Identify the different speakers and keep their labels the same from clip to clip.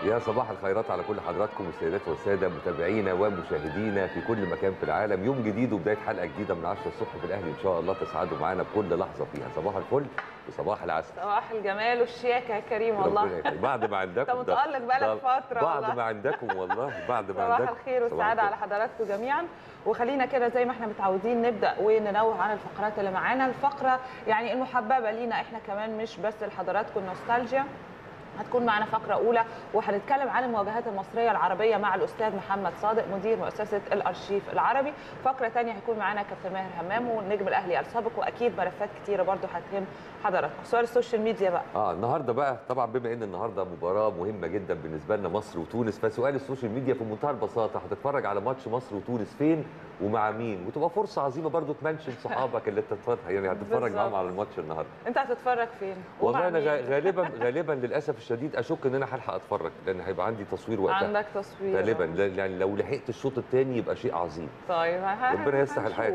Speaker 1: يا صباح الخيرات على كل حضراتكم السيدات والساده متابعينا ومشاهدينا في كل مكان في العالم يوم جديد وبدايه حلقه جديده من 10 الصبح في الاهلي ان شاء الله تسعدوا معانا بكل لحظه فيها صباح الفل وصباح العسل
Speaker 2: صباح الجمال والشياكه يا كريم والله
Speaker 1: ربنا يخليك. بعد ما عندكم
Speaker 2: انت
Speaker 1: ده-
Speaker 2: متألق بقالك
Speaker 1: ده
Speaker 2: فترة
Speaker 1: بعد
Speaker 2: والله.
Speaker 1: ما عندكم والله بعد ما
Speaker 2: صباح
Speaker 1: عندكم
Speaker 2: الخير
Speaker 1: صباح
Speaker 2: والسعاده على
Speaker 1: الفل.
Speaker 2: حضراتكم جميعا وخلينا كده زي ما احنا متعودين نبدا وننوه عن الفقرات اللي معانا الفقره يعني المحببه لينا احنا كمان مش بس لحضراتكم النوستالجيا هتكون معنا فقره اولى وهنتكلم عن المواجهات المصريه العربيه مع الاستاذ محمد صادق مدير مؤسسه الارشيف العربي فقره ثانيه هيكون معانا كابتن ماهر همام والنجم الاهلي السابق واكيد ملفات كتيره برضو هتهم حضراتكم سؤال السوشيال ميديا بقى
Speaker 1: اه النهارده بقى طبعا بما ان النهارده مباراه مهمه جدا بالنسبه لنا مصر وتونس فسؤال السوشيال ميديا في منتهى البساطه هتتفرج على ماتش مصر وتونس فين ومع مين وتبقى فرصه عظيمه برضو تمنشن صحابك اللي تتفرج يعني هتتفرج
Speaker 2: بالظبط.
Speaker 1: معاهم على الماتش النهارده
Speaker 2: انت هتتفرج فين
Speaker 1: والله
Speaker 2: ومع
Speaker 1: انا
Speaker 2: مين؟
Speaker 1: غ- غالبا غالبا للاسف الشديد اشك ان انا هلحق اتفرج لان هيبقى عندي تصوير وقتها
Speaker 2: عندك تصوير
Speaker 1: غالبا لا- يعني لو لحقت الشوط الثاني يبقى شيء عظيم
Speaker 2: طيب ه-
Speaker 1: ربنا يصلح
Speaker 2: هنشوف.
Speaker 1: الحال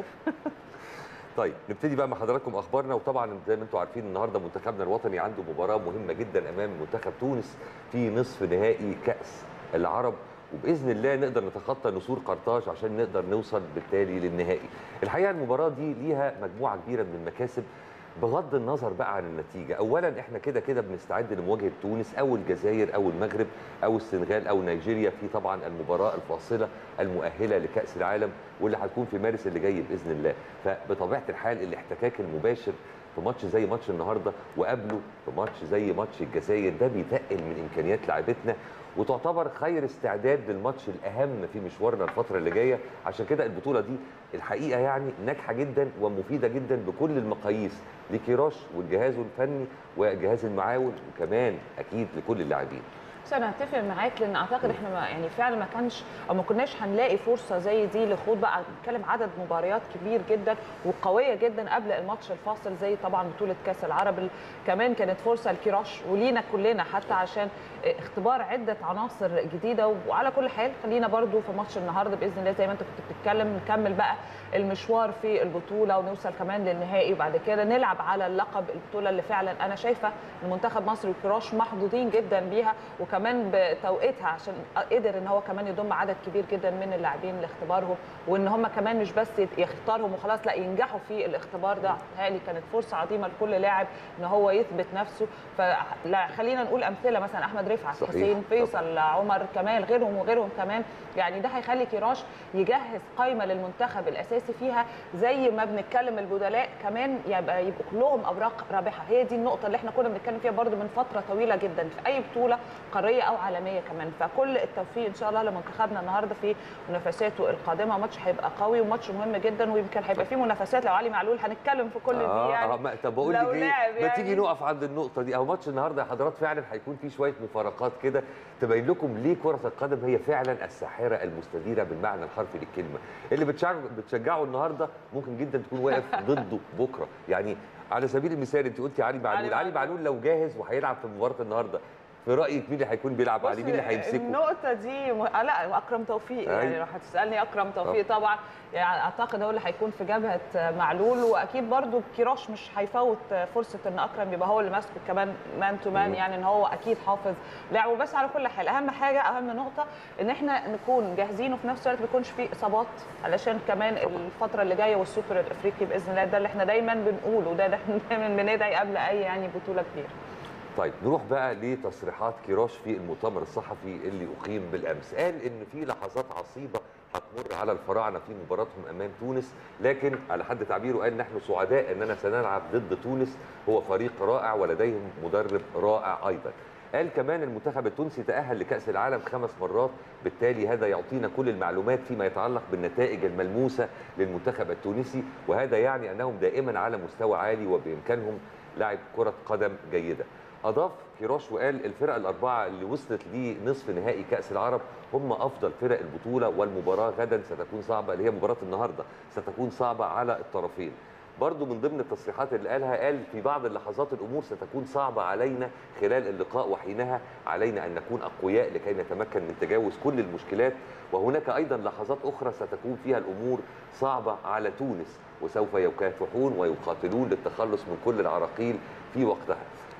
Speaker 1: طيب نبتدي بقى مع حضراتكم اخبارنا وطبعا زي ما انتم عارفين النهارده منتخبنا الوطني عنده مباراه مهمه جدا امام منتخب تونس في نصف نهائي كاس العرب وباذن الله نقدر نتخطى نسور قرطاج عشان نقدر نوصل بالتالي للنهائي. الحقيقه المباراه دي ليها مجموعه كبيره من المكاسب بغض النظر بقى عن النتيجه، اولا احنا كده كده بنستعد لمواجهه تونس او الجزائر او المغرب او السنغال او نيجيريا في طبعا المباراه الفاصله المؤهله لكاس العالم واللي هتكون في مارس اللي جاي باذن الله، فبطبيعه الحال الاحتكاك المباشر في ماتش زي ماتش النهارده وقبله في ماتش زي ماتش الجزائر ده بيتقل من امكانيات لاعبتنا وتعتبر خير استعداد للماتش الاهم في مشوارنا الفتره اللي جايه عشان كده البطوله دي الحقيقه يعني ناجحه جدا ومفيده جدا بكل المقاييس لكيروش والجهاز الفني والجهاز المعاون وكمان اكيد لكل اللاعبين
Speaker 2: بس انا هتفق معاك لان اعتقد احنا ما يعني فعلا ما كانش او ما كناش هنلاقي فرصه زي دي لخوض بقى بنتكلم عدد مباريات كبير جدا وقويه جدا قبل الماتش الفاصل زي طبعا بطوله كاس العرب ال- كمان كانت فرصه لكيروش ولينا كلنا حتى عشان اختبار عده عناصر جديده وعلى كل حال خلينا برضو في ماتش النهارده باذن الله زي ما انت كنت بتتكلم نكمل بقى المشوار في البطوله ونوصل كمان للنهائي وبعد كده نلعب على اللقب البطوله اللي فعلا انا شايفه ان منتخب مصر وكيروش محظوظين جدا بيها وكمان بتوقيتها عشان قدر ان هو كمان يضم عدد كبير جدا من اللاعبين لاختبارهم وان هم كمان مش بس يختارهم وخلاص لا ينجحوا في الاختبار ده تهيألي كانت فرصه عظيمه لكل لاعب ان هو يثبت نفسه فلا خلينا نقول امثله مثلا احمد رفعت
Speaker 1: صحيح.
Speaker 2: حسين فيصل عمر كمال غيرهم وغيرهم كمان يعني ده هيخلي كيروش يجهز قائمه للمنتخب الاساسي فيها زي ما بنتكلم البدلاء كمان يبقى يبقوا كلهم اوراق رابحه هي دي النقطه اللي احنا كنا بنتكلم فيها برضو من فتره طويله جدا في اي بطوله قاريه او عالميه كمان فكل التوفيق ان شاء الله لمنتخبنا النهارده في منافساته القادمه ماتش هيبقى قوي وماتش مهم جدا ويمكن هيبقى فيه منافسات لو علي معلول هنتكلم في كل دي يعني
Speaker 1: اه ما طب بقول
Speaker 2: لو
Speaker 1: لك ايه
Speaker 2: لعب
Speaker 1: ما
Speaker 2: يعني.
Speaker 1: تيجي نقف عند النقطه دي او ماتش النهارده يا حضرات فعلا هيكون فيه شويه مفارقات كده تبين لكم ليه كره القدم هي فعلا الساحره المستديره بالمعنى الحرفي للكلمه اللي بتشجعه بتشجعه النهارده ممكن جدا تكون واقف ضده بكره يعني على سبيل المثال انت قلتي علي معلول
Speaker 2: علي
Speaker 1: علي
Speaker 2: معلول.
Speaker 1: معلول لو جاهز وهيلعب في مباراه النهارده في رايك مين اللي هيكون بيلعب عليه مين اللي
Speaker 2: بص،
Speaker 1: هيمسكه
Speaker 2: النقطة دي م... آه لا أكرم توفيق يعني
Speaker 1: أيوة.
Speaker 2: لو هتسألني أكرم توفيق طبعا يعني أعتقد هو اللي هيكون في جبهة معلول وأكيد برضو كيروش مش هيفوت فرصة إن أكرم يبقى هو اللي ماسكه كمان مان تو مان
Speaker 1: مم.
Speaker 2: يعني إن هو أكيد حافظ لعبه بس على كل حال أهم حاجة أهم نقطة إن إحنا نكون جاهزين وفي نفس الوقت ما يكونش في إصابات علشان كمان الفترة اللي جاية والسوبر الأفريقي بإذن الله ده اللي إحنا دايما بنقوله ده, ده إحنا دايما بندعي قبل أي يعني بطولة كبيرة
Speaker 1: طيب نروح بقى لتصريحات كيروش في المؤتمر الصحفي اللي اقيم بالامس قال ان في لحظات عصيبه هتمر على الفراعنه في مباراتهم امام تونس لكن على حد تعبيره قال نحن سعداء اننا سنلعب ضد تونس هو فريق رائع ولديهم مدرب رائع ايضا قال كمان المنتخب التونسي تأهل لكأس العالم خمس مرات بالتالي هذا يعطينا كل المعلومات فيما يتعلق بالنتائج الملموسة للمنتخب التونسي وهذا يعني أنهم دائما على مستوى عالي وبإمكانهم لعب كرة قدم جيدة اضاف كيروش وقال الفرق الاربعه اللي وصلت لنصف نهائي كاس العرب هم افضل فرق البطوله والمباراه غدا ستكون صعبه اللي هي مباراه النهارده ستكون صعبه على الطرفين برضو من ضمن التصريحات اللي قالها قال في بعض اللحظات الامور ستكون صعبه علينا خلال اللقاء وحينها علينا ان نكون اقوياء لكي نتمكن من تجاوز كل المشكلات وهناك ايضا لحظات اخرى ستكون فيها الامور صعبه على تونس وسوف يكافحون ويقاتلون للتخلص من كل العراقيل في وقتها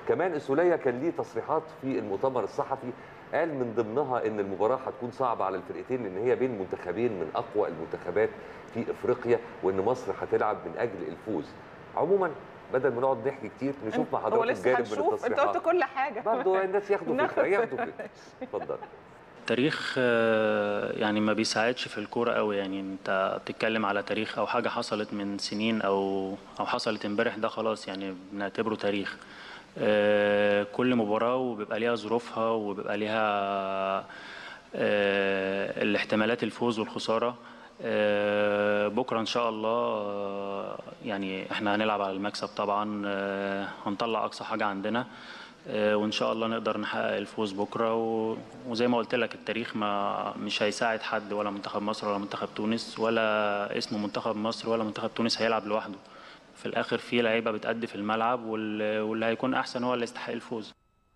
Speaker 1: كمان السوليه كان ليه تصريحات في المؤتمر الصحفي قال من ضمنها ان المباراه هتكون صعبه على الفرقتين لان هي بين منتخبين من اقوى المنتخبات في افريقيا وان مصر هتلعب من اجل الفوز عموما بدل ما نقعد نحكي كتير نشوف مع
Speaker 2: هو
Speaker 1: حضرتك
Speaker 2: لسه
Speaker 1: جانب من
Speaker 2: هنشوف انت
Speaker 1: التصريحات
Speaker 2: قلت كل حاجه
Speaker 1: برضه الناس ياخدوا
Speaker 2: ناخد
Speaker 1: فكره ياخدوا فكره اتفضل
Speaker 3: التاريخ آه، يعني ما بيساعدش في الكوره قوي يعني انت بتتكلم على تاريخ او حاجه حصلت من سنين او او حصلت امبارح ده خلاص يعني بنعتبره تاريخ آه، كل مباراه وبيبقى ليها ظروفها وبيبقى ليها آه، الاحتمالات الفوز والخساره آه، بكره ان شاء الله آه، يعني احنا هنلعب على المكسب طبعا آه، هنطلع اقصى حاجه عندنا آه، وان شاء الله نقدر نحقق الفوز بكره و- وزي ما قلت لك التاريخ ما مش هيساعد حد ولا منتخب مصر ولا منتخب تونس ولا اسم منتخب مصر ولا منتخب تونس هيلعب لوحده في الاخر في لعيبه بتأدي في الملعب وال- واللي هيكون احسن هو اللي يستحق الفوز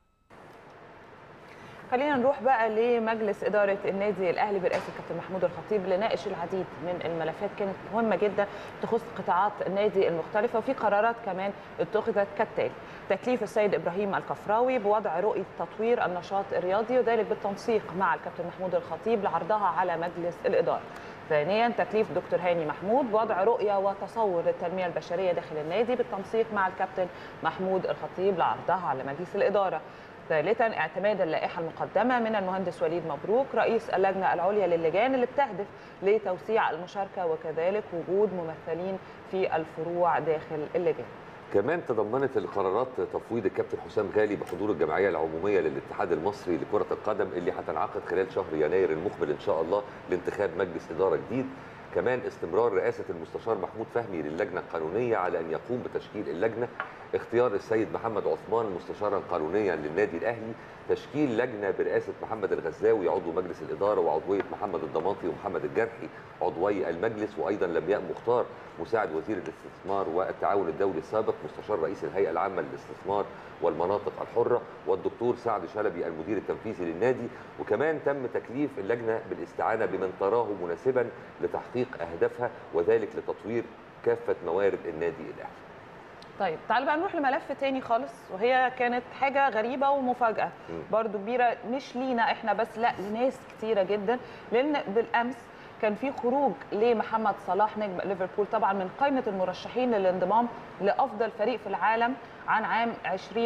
Speaker 2: خلينا نروح بقى لمجلس إدارة النادي الأهلي برئاسة كابتن محمود الخطيب لناقش العديد من الملفات كانت مهمة جدا تخص قطاعات النادي المختلفة وفي قرارات كمان اتخذت كالتالي تكليف السيد إبراهيم الكفراوي بوضع رؤية تطوير النشاط الرياضي وذلك بالتنسيق مع الكابتن محمود الخطيب لعرضها على مجلس الإدارة ثانيا تكليف دكتور هاني محمود بوضع رؤية وتصور للتنمية البشرية داخل النادي بالتنسيق مع الكابتن محمود الخطيب لعرضها على مجلس الإدارة ثالثا اعتماد اللائحه المقدمه من المهندس وليد مبروك رئيس اللجنه العليا للجان اللي بتهدف لتوسيع المشاركه وكذلك وجود ممثلين في الفروع داخل اللجان.
Speaker 1: كمان تضمنت القرارات تفويض الكابتن حسام غالي بحضور الجمعيه العموميه للاتحاد المصري لكره القدم اللي هتنعقد خلال شهر يناير المقبل ان شاء الله لانتخاب مجلس اداره جديد كمان استمرار رئاسه المستشار محمود فهمي للجنه القانونيه على ان يقوم بتشكيل اللجنه اختيار السيد محمد عثمان مستشارا قانونيا للنادي الاهلي تشكيل لجنه برئاسه محمد الغزاوي عضو مجلس الاداره وعضويه محمد الضماطي ومحمد الجرحي عضوي المجلس وايضا لمياء مختار مساعد وزير الاستثمار والتعاون الدولي السابق مستشار رئيس الهيئه العامه للاستثمار والمناطق الحره والدكتور سعد شلبي المدير التنفيذي للنادي وكمان تم تكليف اللجنه بالاستعانه بمن تراه مناسبا لتحقيق اهدافها وذلك لتطوير كافه موارد النادي الاهلي
Speaker 2: طيب تعال بقى نروح لملف تاني خالص وهي كانت حاجه غريبه ومفاجاه
Speaker 1: مم.
Speaker 2: برضو كبيره مش لينا احنا بس لا لناس كتيره جدا لان بالامس كان في خروج لمحمد صلاح نجم ليفربول طبعا من قائمه المرشحين للانضمام لافضل فريق في العالم عن عام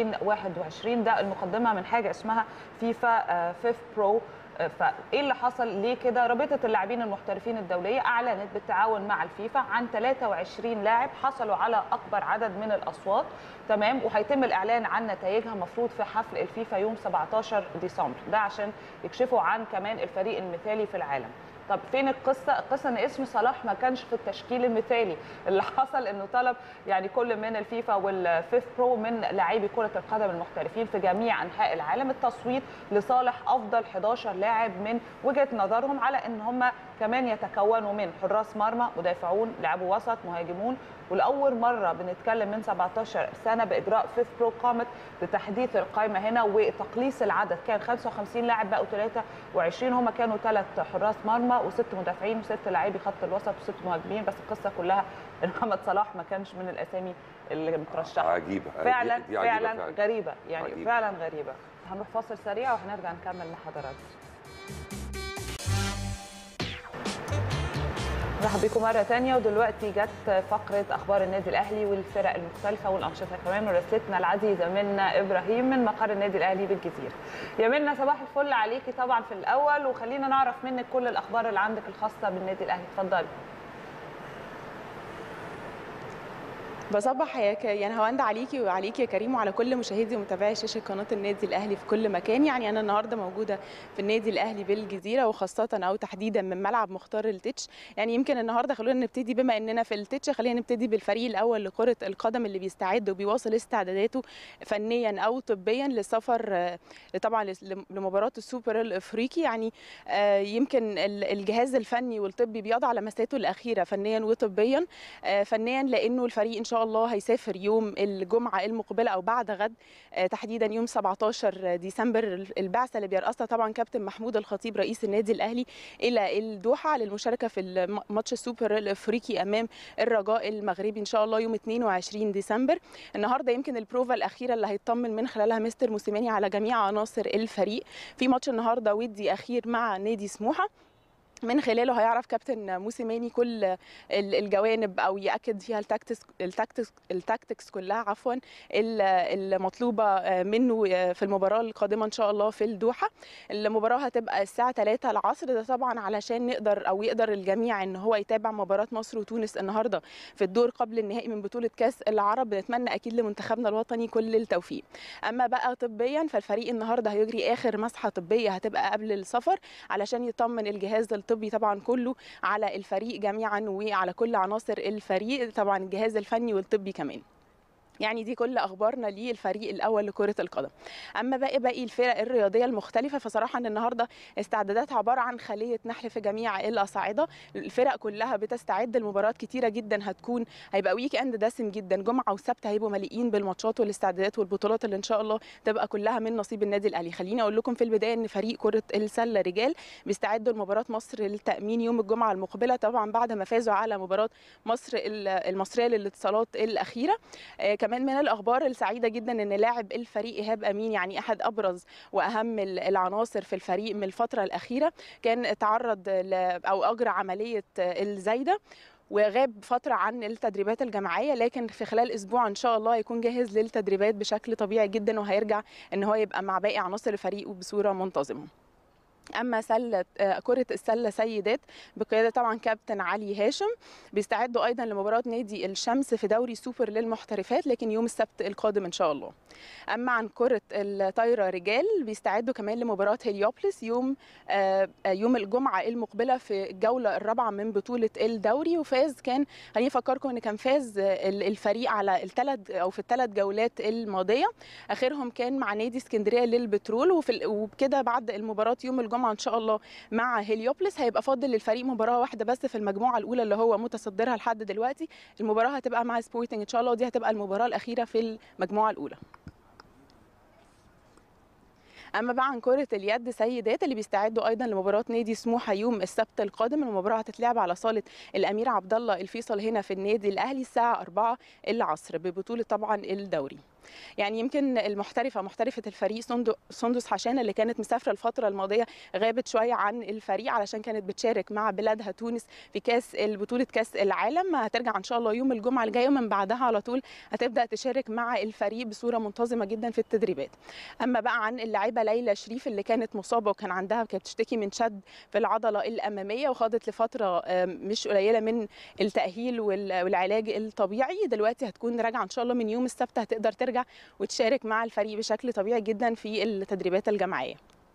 Speaker 2: 2021 ده المقدمه من حاجه اسمها فيفا فيف برو فايه اللي حصل ليه كده رابطه اللاعبين المحترفين الدوليه اعلنت بالتعاون مع الفيفا عن 23 لاعب حصلوا على اكبر عدد من الاصوات تمام وهيتم الاعلان عن نتائجها المفروض في حفل الفيفا يوم 17 ديسمبر ده عشان يكشفوا عن كمان الفريق المثالي في العالم طب فين القصه؟ القصه ان اسم صلاح ما كانش في التشكيل المثالي، اللي حصل انه طلب يعني كل من الفيفا والفيف برو من لاعبي كره القدم المحترفين في جميع انحاء العالم التصويت لصالح افضل 11 لاعب من وجهه نظرهم على ان هم كمان يتكونوا من حراس مرمى، مدافعون، لاعبو وسط، مهاجمون، ولاول مره بنتكلم من 17 سنه باجراء فيف برو قامت بتحديث القائمه هنا وتقليص العدد كان 55 لاعب بقوا 23 هم كانوا ثلاث حراس مرمى وست مدافعين وست لاعبي خط الوسط وست مهاجمين بس القصه كلها ان محمد صلاح ما كانش من الاسامي اللي مترشحه
Speaker 1: عجيبه
Speaker 2: فعلا
Speaker 1: دي عجيبة
Speaker 2: فعلا غريبه يعني
Speaker 1: عجيبة.
Speaker 2: فعلا غريبه هنروح فاصل سريع وهنرجع نكمل مع حضراتكم مرحبا بكم مرة تانية ودلوقتي جت فقرة أخبار النادي الأهلي والفرق المختلفة والأنشطة كمان ورسلتنا العزيزة منا إبراهيم من مقر النادي الأهلي بالجزيرة. يا منا صباح الفل عليكي طبعا في الأول وخلينا نعرف منك كل الأخبار اللي عندك الخاصة بالنادي الأهلي، اتفضلي.
Speaker 4: بصبح يا ك... يعني هوند عليكي وعليكي يا كريم وعلى كل مشاهدي ومتابعي شاشه قناه النادي الاهلي في كل مكان يعني انا النهارده موجوده في النادي الاهلي بالجزيره وخاصه او تحديدا من ملعب مختار التتش يعني يمكن النهارده خلونا نبتدي بما اننا في التتش خلينا نبتدي بالفريق الاول لكره القدم اللي بيستعد وبيواصل استعداداته فنيا او طبيا للسفر آه، طبعا لس- لمباراه السوبر الافريقي يعني آه، يمكن ال- الجهاز الفني والطبي بيضع لمساته الاخيره فنيا وطبيا آه، فنيا لانه الفريق ان شاء شاء الله هيسافر يوم الجمعه المقبله او بعد غد آه، تحديدا يوم 17 ديسمبر البعثه اللي بيرأسها طبعا كابتن محمود الخطيب رئيس النادي الاهلي الى الدوحه للمشاركه في الم- ماتش السوبر الافريقي امام الرجاء المغربي ان شاء الله يوم 22 ديسمبر النهارده يمكن البروفا الاخيره اللي هيطمن من خلالها مستر موسيماني على جميع عناصر الفريق في ماتش النهارده ودي اخير مع نادي سموحه من خلاله هيعرف كابتن موسيماني كل ال- الجوانب او ياكد فيها التاكتكس التاكتكس التاكتكس كلها عفوا ال- المطلوبه منه في المباراه القادمه ان شاء الله في الدوحه المباراه هتبقى الساعه 3 العصر ده طبعا علشان نقدر او يقدر الجميع ان هو يتابع مباراه مصر وتونس النهارده في الدور قبل النهائي من بطوله كاس العرب بنتمنى اكيد لمنتخبنا الوطني كل التوفيق اما بقى طبيا فالفريق النهارده هيجري اخر مسحه طبيه هتبقى قبل السفر علشان يطمن الجهاز الطبي طبعا كله على الفريق جميعا وعلى كل عناصر الفريق طبعا الجهاز الفني والطبي كمان يعني دي كل اخبارنا للفريق الاول لكره القدم اما باقي باقي الفرق الرياضيه المختلفه فصراحه ان النهارده استعدادات عباره عن خليه نحل في جميع الاصعده الفرق كلها بتستعد لمباريات كتيره جدا هتكون هيبقى ويك اند دسم جدا جمعه وسبت هيبقوا مليئين بالماتشات والاستعدادات والبطولات اللي ان شاء الله تبقى كلها من نصيب النادي الاهلي خليني اقول لكم في البدايه ان فريق كره السله رجال بيستعدوا لمباراه مصر للتامين يوم الجمعه المقبله طبعا بعد ما فازوا على مباراه مصر ال- المصريه للاتصالات الاخيره آه، كمان من الاخبار السعيده جدا ان لاعب الفريق ايهاب امين يعني احد ابرز واهم ال- العناصر في الفريق من الفتره الاخيره كان تعرض ل- او اجرى عمليه آه، الزايده وغاب فترة عن التدريبات الجماعية لكن في خلال أسبوع إن شاء الله هيكون جاهز للتدريبات بشكل طبيعي جدا وهيرجع إن هو يبقى مع باقي عناصر الفريق وبصورة منتظمة. اما سله آه، كره السله سيدات بقياده طبعا كابتن علي هاشم بيستعدوا ايضا لمباراه نادي الشمس في دوري سوبر للمحترفات لكن يوم السبت القادم ان شاء الله اما عن كره الطايره رجال بيستعدوا كمان لمباراه هليوبلس يوم آه، آه، يوم الجمعه المقبله في الجوله الرابعه من بطوله الدوري وفاز كان خليني افكركم ان كان فاز آه، ال- الفريق على الثلاث او في الثلاث جولات الماضيه اخرهم كان مع نادي اسكندريه للبترول وفي ال- وبكده بعد المباراه يوم الجمعه ان شاء الله مع هليوبلس هيبقى فاضل للفريق مباراه واحده بس في المجموعه الاولى اللي هو متصدرها لحد دلوقتي المباراه هتبقى مع سبورتنج ان شاء الله ودي هتبقى المباراه الاخيره في المجموعه الاولى اما بقى عن كره اليد سيدات اللي بيستعدوا ايضا لمباراه نادي سموحه يوم السبت القادم المباراه هتتلعب على صاله الامير عبد الله الفيصل هنا في النادي الاهلي الساعه 4 العصر ببطوله طبعا الدوري يعني يمكن المحترفه محترفه الفريق سندو- سندس حشانه اللي كانت مسافره الفتره الماضيه غابت شويه عن الفريق علشان كانت بتشارك مع بلادها تونس في كاس بطوله كاس العالم هترجع ان شاء الله يوم الجمعه الجايه ومن بعدها على طول هتبدا تشارك مع الفريق بصوره منتظمه جدا في التدريبات اما بقى عن اللاعبه ليلى شريف اللي كانت مصابه وكان عندها كانت بتشتكي من شد في العضله الاماميه وخاضت لفتره آم، مش قليله من التاهيل وال- والعلاج الطبيعي دلوقتي هتكون راجعه ان شاء الله من يوم السبت هتقدر ترجع وتشارك مع الفريق بشكل طبيعي جدا في التدريبات الجماعيه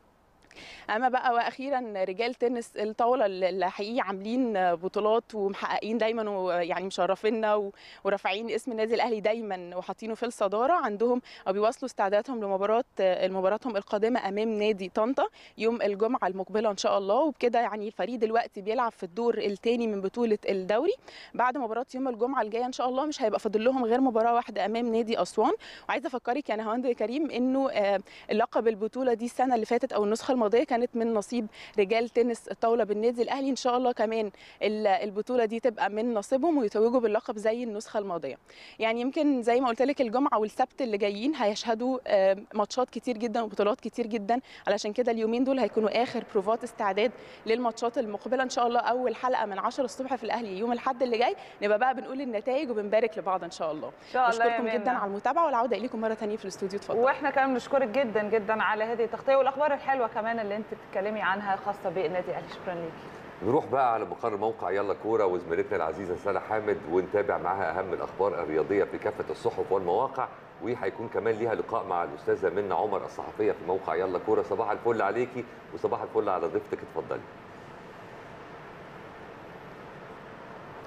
Speaker 4: اما بقى واخيرا رجال تنس الطاوله اللي حقيقي عاملين بطولات ومحققين دايما ويعني مشرفينا و- ورافعين اسم النادي الاهلي دايما وحاطينه في الصداره عندهم او بيواصلوا استعداداتهم لمباراه مباراتهم القادمه امام نادي طنطا يوم الجمعه المقبله ان شاء الله وبكده يعني الفريق دلوقتي بيلعب في الدور الثاني من بطوله الدوري بعد مباراه يوم الجمعه الجايه ان شاء الله مش هيبقى فاضل لهم غير مباراه واحده امام نادي اسوان وعايزه افكرك يا نهاوند كريم انه آه، لقب البطوله دي السنه اللي فاتت او النسخه الماضيه كانت من نصيب رجال تنس الطاوله بالنادي الاهلي ان شاء الله كمان ال- البطوله دي تبقى من نصيبهم ويتوجوا باللقب زي النسخه الماضيه يعني يمكن زي ما قلت لك الجمعه والسبت اللي جايين هيشهدوا آه، ماتشات كتير جدا وبطولات كتير جدا علشان كده اليومين دول هيكونوا اخر بروفات استعداد للماتشات المقبله ان شاء الله اول حلقه من 10 الصبح في الاهلي يوم الاحد اللي جاي نبقى بقى بنقول النتائج وبنبارك لبعض ان شاء الله
Speaker 2: ان شاء الله يا
Speaker 4: بشكركم جدا
Speaker 2: منى.
Speaker 4: على المتابعه والعوده اليكم مره ثانيه في الاستوديو اتفضل
Speaker 2: واحنا كمان بنشكرك جدا جدا على هذه التغطيه والاخبار الحلوه كمان اللي انت بتتكلمي عنها خاصه بالنادي الاهلي شكرا ليكي
Speaker 1: نروح بقى على مقر موقع يلا كوره وزميلتنا العزيزه ساره حامد ونتابع معاها اهم الاخبار الرياضيه في كافه الصحف والمواقع وهيكون كمان ليها لقاء مع الاستاذه منى عمر الصحفيه في موقع يلا كوره صباح الفل عليكي وصباح الفل على ضيفتك اتفضلي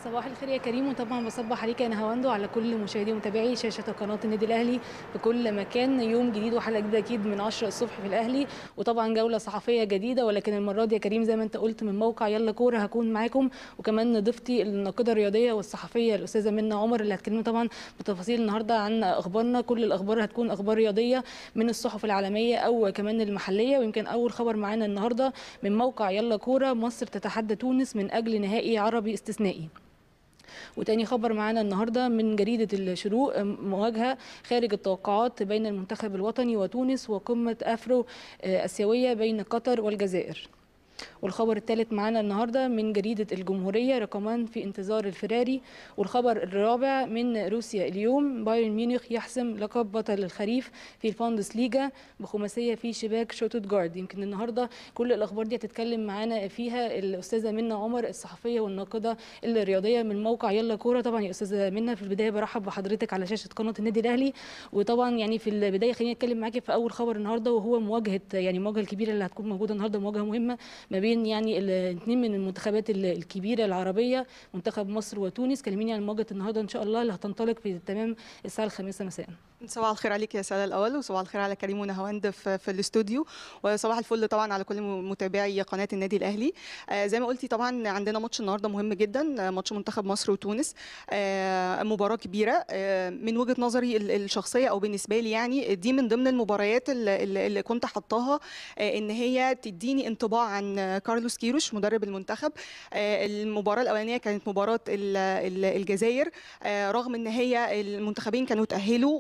Speaker 5: صباح الخير يا كريم وطبعا بصبح عليك يا نهاوندو على كل مشاهدي ومتابعي شاشه قناه النادي الاهلي في كل مكان يوم جديد وحلقه جديده اكيد من 10 الصبح في الاهلي وطبعا جوله صحفيه جديده ولكن المره دي يا كريم زي ما انت قلت من موقع يلا كوره هكون معاكم وكمان ضيفتي الناقده الرياضيه والصحفيه الاستاذه منى عمر اللي هتكلمنا طبعا بتفاصيل النهارده عن اخبارنا كل الاخبار هتكون اخبار رياضيه من الصحف العالميه او كمان المحليه ويمكن اول خبر معانا النهارده من موقع يلا كوره مصر تتحدى تونس من اجل نهائي عربي استثنائي وتاني خبر معانا النهارده من جريده الشروق مواجهه خارج التوقعات بين المنتخب الوطني وتونس وقمه افرو اسيويه بين قطر والجزائر والخبر الثالث معانا النهارده من جريده الجمهوريه رقمان في انتظار الفراري والخبر الرابع من روسيا اليوم بايرن ميونخ يحسم لقب بطل الخريف في الفاندس ليجا بخماسيه في شباك شوتوتجارد يمكن النهارده كل الاخبار دي هتتكلم معانا فيها الاستاذه منى عمر الصحفيه والناقده الرياضيه من موقع يلا كوره طبعا يا استاذه منى في البدايه برحب بحضرتك على شاشه قناه النادي الاهلي وطبعا يعني في البدايه خليني اتكلم معاكي في اول خبر النهارده وهو مواجهه يعني المواجهه الكبيره اللي هتكون موجوده النهارده مواجهه مهمه ما بين يعني الاثنين من المنتخبات الكبيره العربيه منتخب مصر وتونس كلميني عن مواجهه النهارده ان شاء الله اللي هتنطلق في تمام الساعه الخامسه مساء
Speaker 6: صباح الخير عليك يا ساده الاول وصباح الخير على كريم ونهاوند في, في الاستوديو وصباح الفل طبعا على كل متابعي قناه النادي الاهلي آه زي ما قلتي طبعا عندنا ماتش النهارده مهم جدا ماتش منتخب مصر وتونس آه مباراه كبيره آه من وجهه نظري الشخصيه او بالنسبه لي يعني دي من ضمن المباريات اللي, اللي كنت حطاها آه ان هي تديني انطباع عن كارلوس كيروش مدرب المنتخب آه المباراه الاولانيه كانت مباراه الجزائر آه رغم ان هي المنتخبين كانوا تاهلوا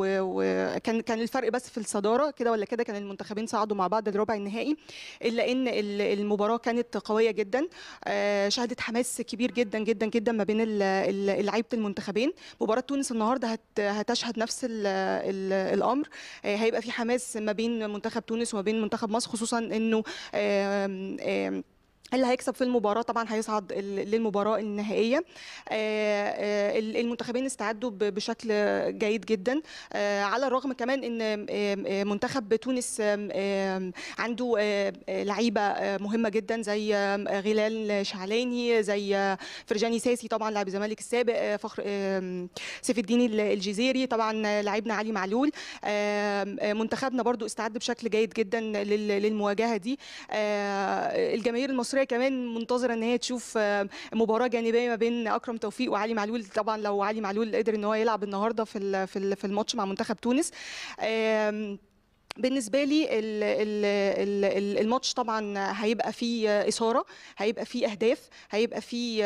Speaker 6: وكان كان الفرق بس في الصداره كده ولا كده كان المنتخبين صعدوا مع بعض لربع النهائي الا ان المباراه كانت قويه جدا شهدت حماس كبير جدا جدا جدا ما بين لعيبه المنتخبين مباراه تونس النهارده هتشهد نفس ال ال الامر هيبقى في حماس ما بين منتخب تونس وما بين منتخب مصر خصوصا انه آم آم اللي هيكسب في المباراه طبعا هيصعد للمباراه النهائيه المنتخبين استعدوا بشكل جيد جدا على الرغم كمان ان منتخب تونس عنده لعيبه مهمه جدا زي غلال شعلاني زي فرجاني ساسي طبعا لاعب الزمالك السابق فخر سيف الدين الجزيري طبعا لاعبنا علي معلول منتخبنا برضو استعد بشكل جيد جدا للمواجهه دي الجماهير المصريه المصريه كمان منتظره ان هي تشوف مباراه جانبيه ما بين اكرم توفيق وعلي معلول طبعا لو علي معلول قدر ان هو يلعب النهارده في في الماتش مع منتخب تونس بالنسبه لي الماتش طبعا هيبقى فيه اثاره هيبقى فيه اهداف هيبقى فيه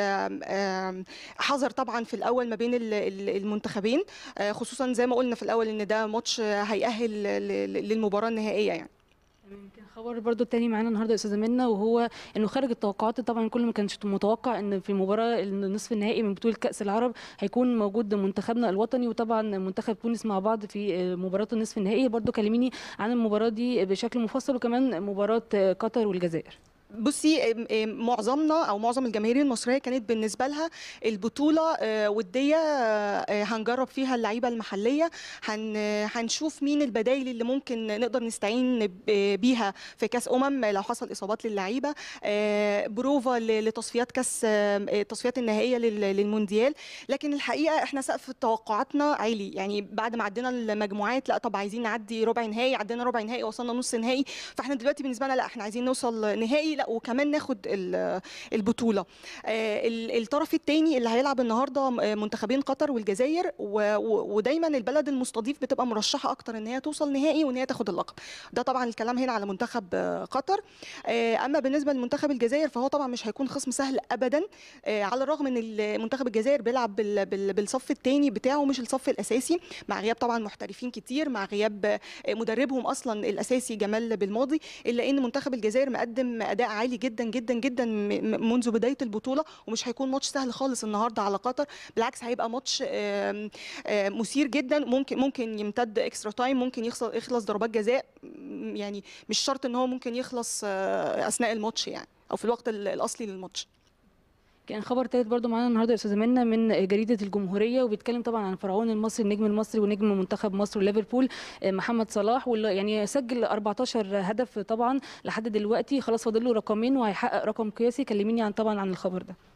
Speaker 6: حذر طبعا في الاول ما بين المنتخبين خصوصا زي ما قلنا في الاول ان ده ماتش هيأهل للمباراه النهائيه يعني
Speaker 5: يمكن خبر برضو التاني معانا النهارده يا استاذه منى وهو انه خارج التوقعات طبعا الكل ما كانش متوقع ان في مباراه النصف النهائي من بطوله كاس العرب هيكون موجود منتخبنا الوطني وطبعا منتخب تونس مع بعض في مباراه النصف النهائي برضو كلميني عن المباراه دي بشكل مفصل وكمان مباراه قطر والجزائر
Speaker 6: بصي معظمنا او معظم الجماهير المصريه كانت بالنسبه لها البطوله وديه هنجرب فيها اللعيبه المحليه هنشوف مين البدائل اللي ممكن نقدر نستعين بيها في كاس امم لو حصل اصابات للعيبه بروفا لتصفيات كاس التصفيات النهائيه للمونديال لكن الحقيقه احنا سقف توقعاتنا عالي يعني بعد ما عدينا المجموعات لا طب عايزين نعدي ربع نهائي عدينا ربع نهائي وصلنا نص نهائي فاحنا دلوقتي بالنسبه لنا لا احنا عايزين نوصل نهائي لا وكمان ناخد البطوله الطرف الثاني اللي هيلعب النهارده منتخبين قطر والجزائر ودايما البلد المستضيف بتبقى مرشحه اكتر ان هي توصل نهائي وان هي تاخد اللقب ده طبعا الكلام هنا على منتخب قطر اما بالنسبه لمنتخب الجزائر فهو طبعا مش هيكون خصم سهل ابدا على الرغم ان منتخب الجزائر بيلعب بالصف الثاني بتاعه مش الصف الاساسي مع غياب طبعا محترفين كتير مع غياب مدربهم اصلا الاساسي جمال بالماضي الا ان منتخب الجزائر مقدم اداء عالي جدا جدا جدا منذ بدايه البطوله ومش هيكون ماتش سهل خالص النهارده على قطر بالعكس هيبقى ماتش مثير جدا ممكن ممكن يمتد اكسترا تايم ممكن يخلص يخلص ضربات جزاء يعني مش شرط ان هو ممكن يخلص اثناء الماتش يعني او في الوقت الاصلي للماتش
Speaker 5: كان خبر تالت برضو معانا النهارده يا استاذه منى من جريده الجمهوريه وبيتكلم طبعا عن فرعون المصري النجم المصري ونجم منتخب مصر وليفربول محمد صلاح واللي يعني سجل 14 هدف طبعا لحد دلوقتي خلاص فاضل له رقمين وهيحقق رقم قياسي كلميني عن طبعا عن الخبر ده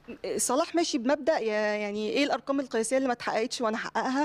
Speaker 6: صلاح ماشي بمبدا يا- يعني ايه الارقام القياسيه اللي ما اتحققتش وانا احققها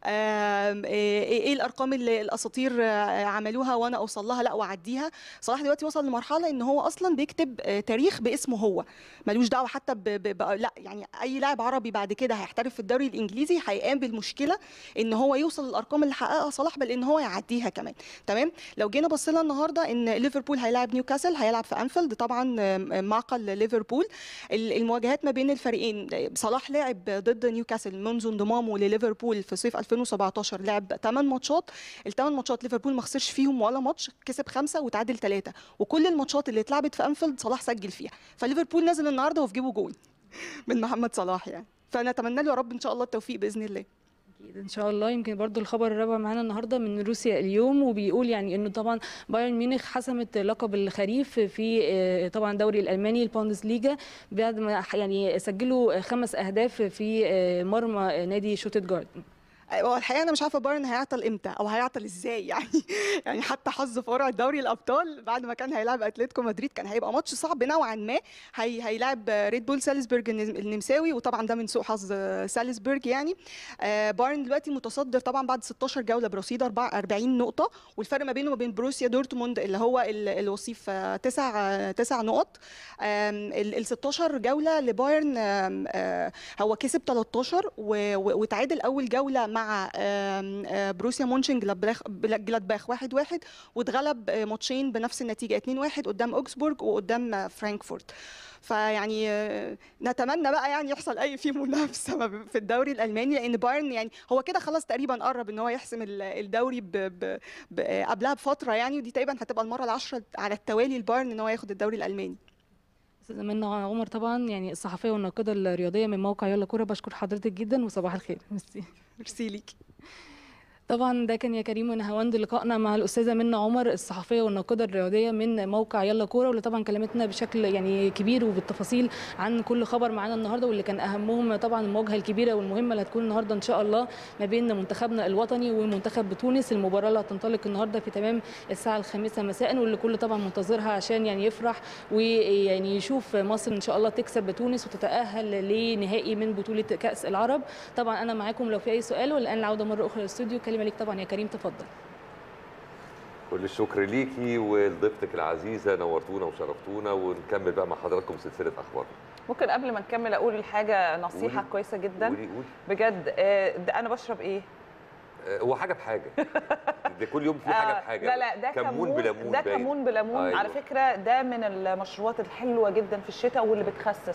Speaker 6: آم، ايه إيه الارقام اللي الاساطير آه، عملوها وانا اوصل لها لا واعديها صلاح دلوقتي وصل لمرحله ان هو اصلا بيكتب آه، تاريخ باسمه هو ملوش دعوه حتى ب... ب... ب... لا يعني اي لاعب عربي بعد كده هيحترف في الدوري الانجليزي هيقام بالمشكله ان هو يوصل للارقام اللي حققها صلاح بل ان هو يعديها كمان تمام لو جينا بصينا النهارده ان ليفربول هيلاعب نيوكاسل هيلعب في انفيلد طبعا آم، معقل ليفربول ال- المواجهات ما بين الفريقين صلاح لعب ضد نيوكاسل منذ انضمامه لليفربول في صيف 2017 لعب 8 ماتشات الثمان ماتشات ليفربول ما خسرش فيهم ولا ماتش كسب خمسه وتعادل ثلاثه وكل الماتشات اللي اتلعبت في انفيلد صلاح سجل فيها فليفربول نازل النهارده وفي جيبه جول من محمد صلاح يعني فنتمنى له يا رب ان شاء الله التوفيق باذن الله
Speaker 5: اكيد ان شاء الله يمكن برضو الخبر الرابع معانا النهارده من روسيا اليوم وبيقول يعني انه طبعا بايرن ميونخ حسمت لقب الخريف في آه، طبعا الدوري الالماني البوندس ليجا بعد ما يعني سجلوا خمس اهداف في آه، مرمى نادي شوتتجارت
Speaker 6: هو الحقيقه انا مش عارفه بايرن هيعطل امتى او هيعطل ازاي يعني يعني حتى حظ في قرعه دوري الابطال بعد ما كان هيلاعب اتلتيكو مدريد كان هيبقى ماتش صعب نوعا ما هي هيلاعب ريد بول سالزبورج النم- النمساوي وطبعا ده من سوء حظ سالزبورج يعني آه، بايرن دلوقتي متصدر طبعا بعد 16 جوله برصيد 40 نقطه والفرق ما بينه وما بين بروسيا دورتموند اللي هو ال- الوصيف آه، تسع آه، تسع نقط آم، ال ال 16 جوله لبايرن آم، آه، هو كسب 13 و- و- وتعادل اول جوله مع آم، آه، بروسيا مونشن جلادباخ جلادباخ 1-1 واتغلب آه، ماتشين بنفس النتيجه 2-1 قدام اوكسبورج وقدام آه، فرانكفورت فيعني آه، نتمنى بقى يعني يحصل اي في منافسه ما بين- في الدوري الالماني لان بايرن يعني هو كده خلاص تقريبا قرب ان هو يحسم ال- الدوري ب ب ب قبلها بفتره يعني ودي تقريبا هتبقى المره العاشره على التوالي لبايرن ان هو ياخد الدوري الالماني
Speaker 5: استاذه منى عمر طبعا يعني الصحفيه والناقده الرياضيه من موقع يلا كوره بشكر حضرتك جدا وصباح الخير ميرسي
Speaker 6: ميرسي ليكي
Speaker 5: طبعا ده كان يا كريم ونهاوند لقائنا مع الاستاذه منى عمر الصحفيه والناقده الرياضيه من موقع يلا كوره واللي طبعا كلمتنا بشكل يعني كبير وبالتفاصيل عن كل خبر معانا النهارده واللي كان اهمهم طبعا المواجهه الكبيره والمهمه اللي هتكون النهارده ان شاء الله ما بين منتخبنا الوطني ومنتخب تونس المباراه اللي هتنطلق النهارده في تمام الساعه الخامسه مساء واللي كل طبعا منتظرها عشان يعني يفرح ويعني يشوف مصر ان شاء الله تكسب بتونس وتتاهل لنهائي من بطوله كاس العرب طبعا انا معاكم لو في اي سؤال والان العوده مره اخرى للاستوديو كلمه ليك طبعا يا كريم تفضل
Speaker 1: كل الشكر ليكي ولضيفتك العزيزه نورتونا وشرفتونا ونكمل بقى مع حضراتكم سلسله اخبار
Speaker 2: ممكن قبل ما نكمل اقول حاجه نصيحه
Speaker 1: قولي.
Speaker 2: كويسه جدا
Speaker 1: قولي قولي
Speaker 2: بجد آه، ده انا بشرب ايه
Speaker 1: آه، هو حاجه بحاجه ده كل يوم في حاجه
Speaker 2: آه،
Speaker 1: بحاجه
Speaker 2: لا لا ده
Speaker 1: كمون بليمون
Speaker 2: ده
Speaker 1: باين.
Speaker 2: كمون بليمون
Speaker 1: أيوة.
Speaker 2: على فكره ده من المشروبات الحلوه جدا في الشتاء واللي بتخسس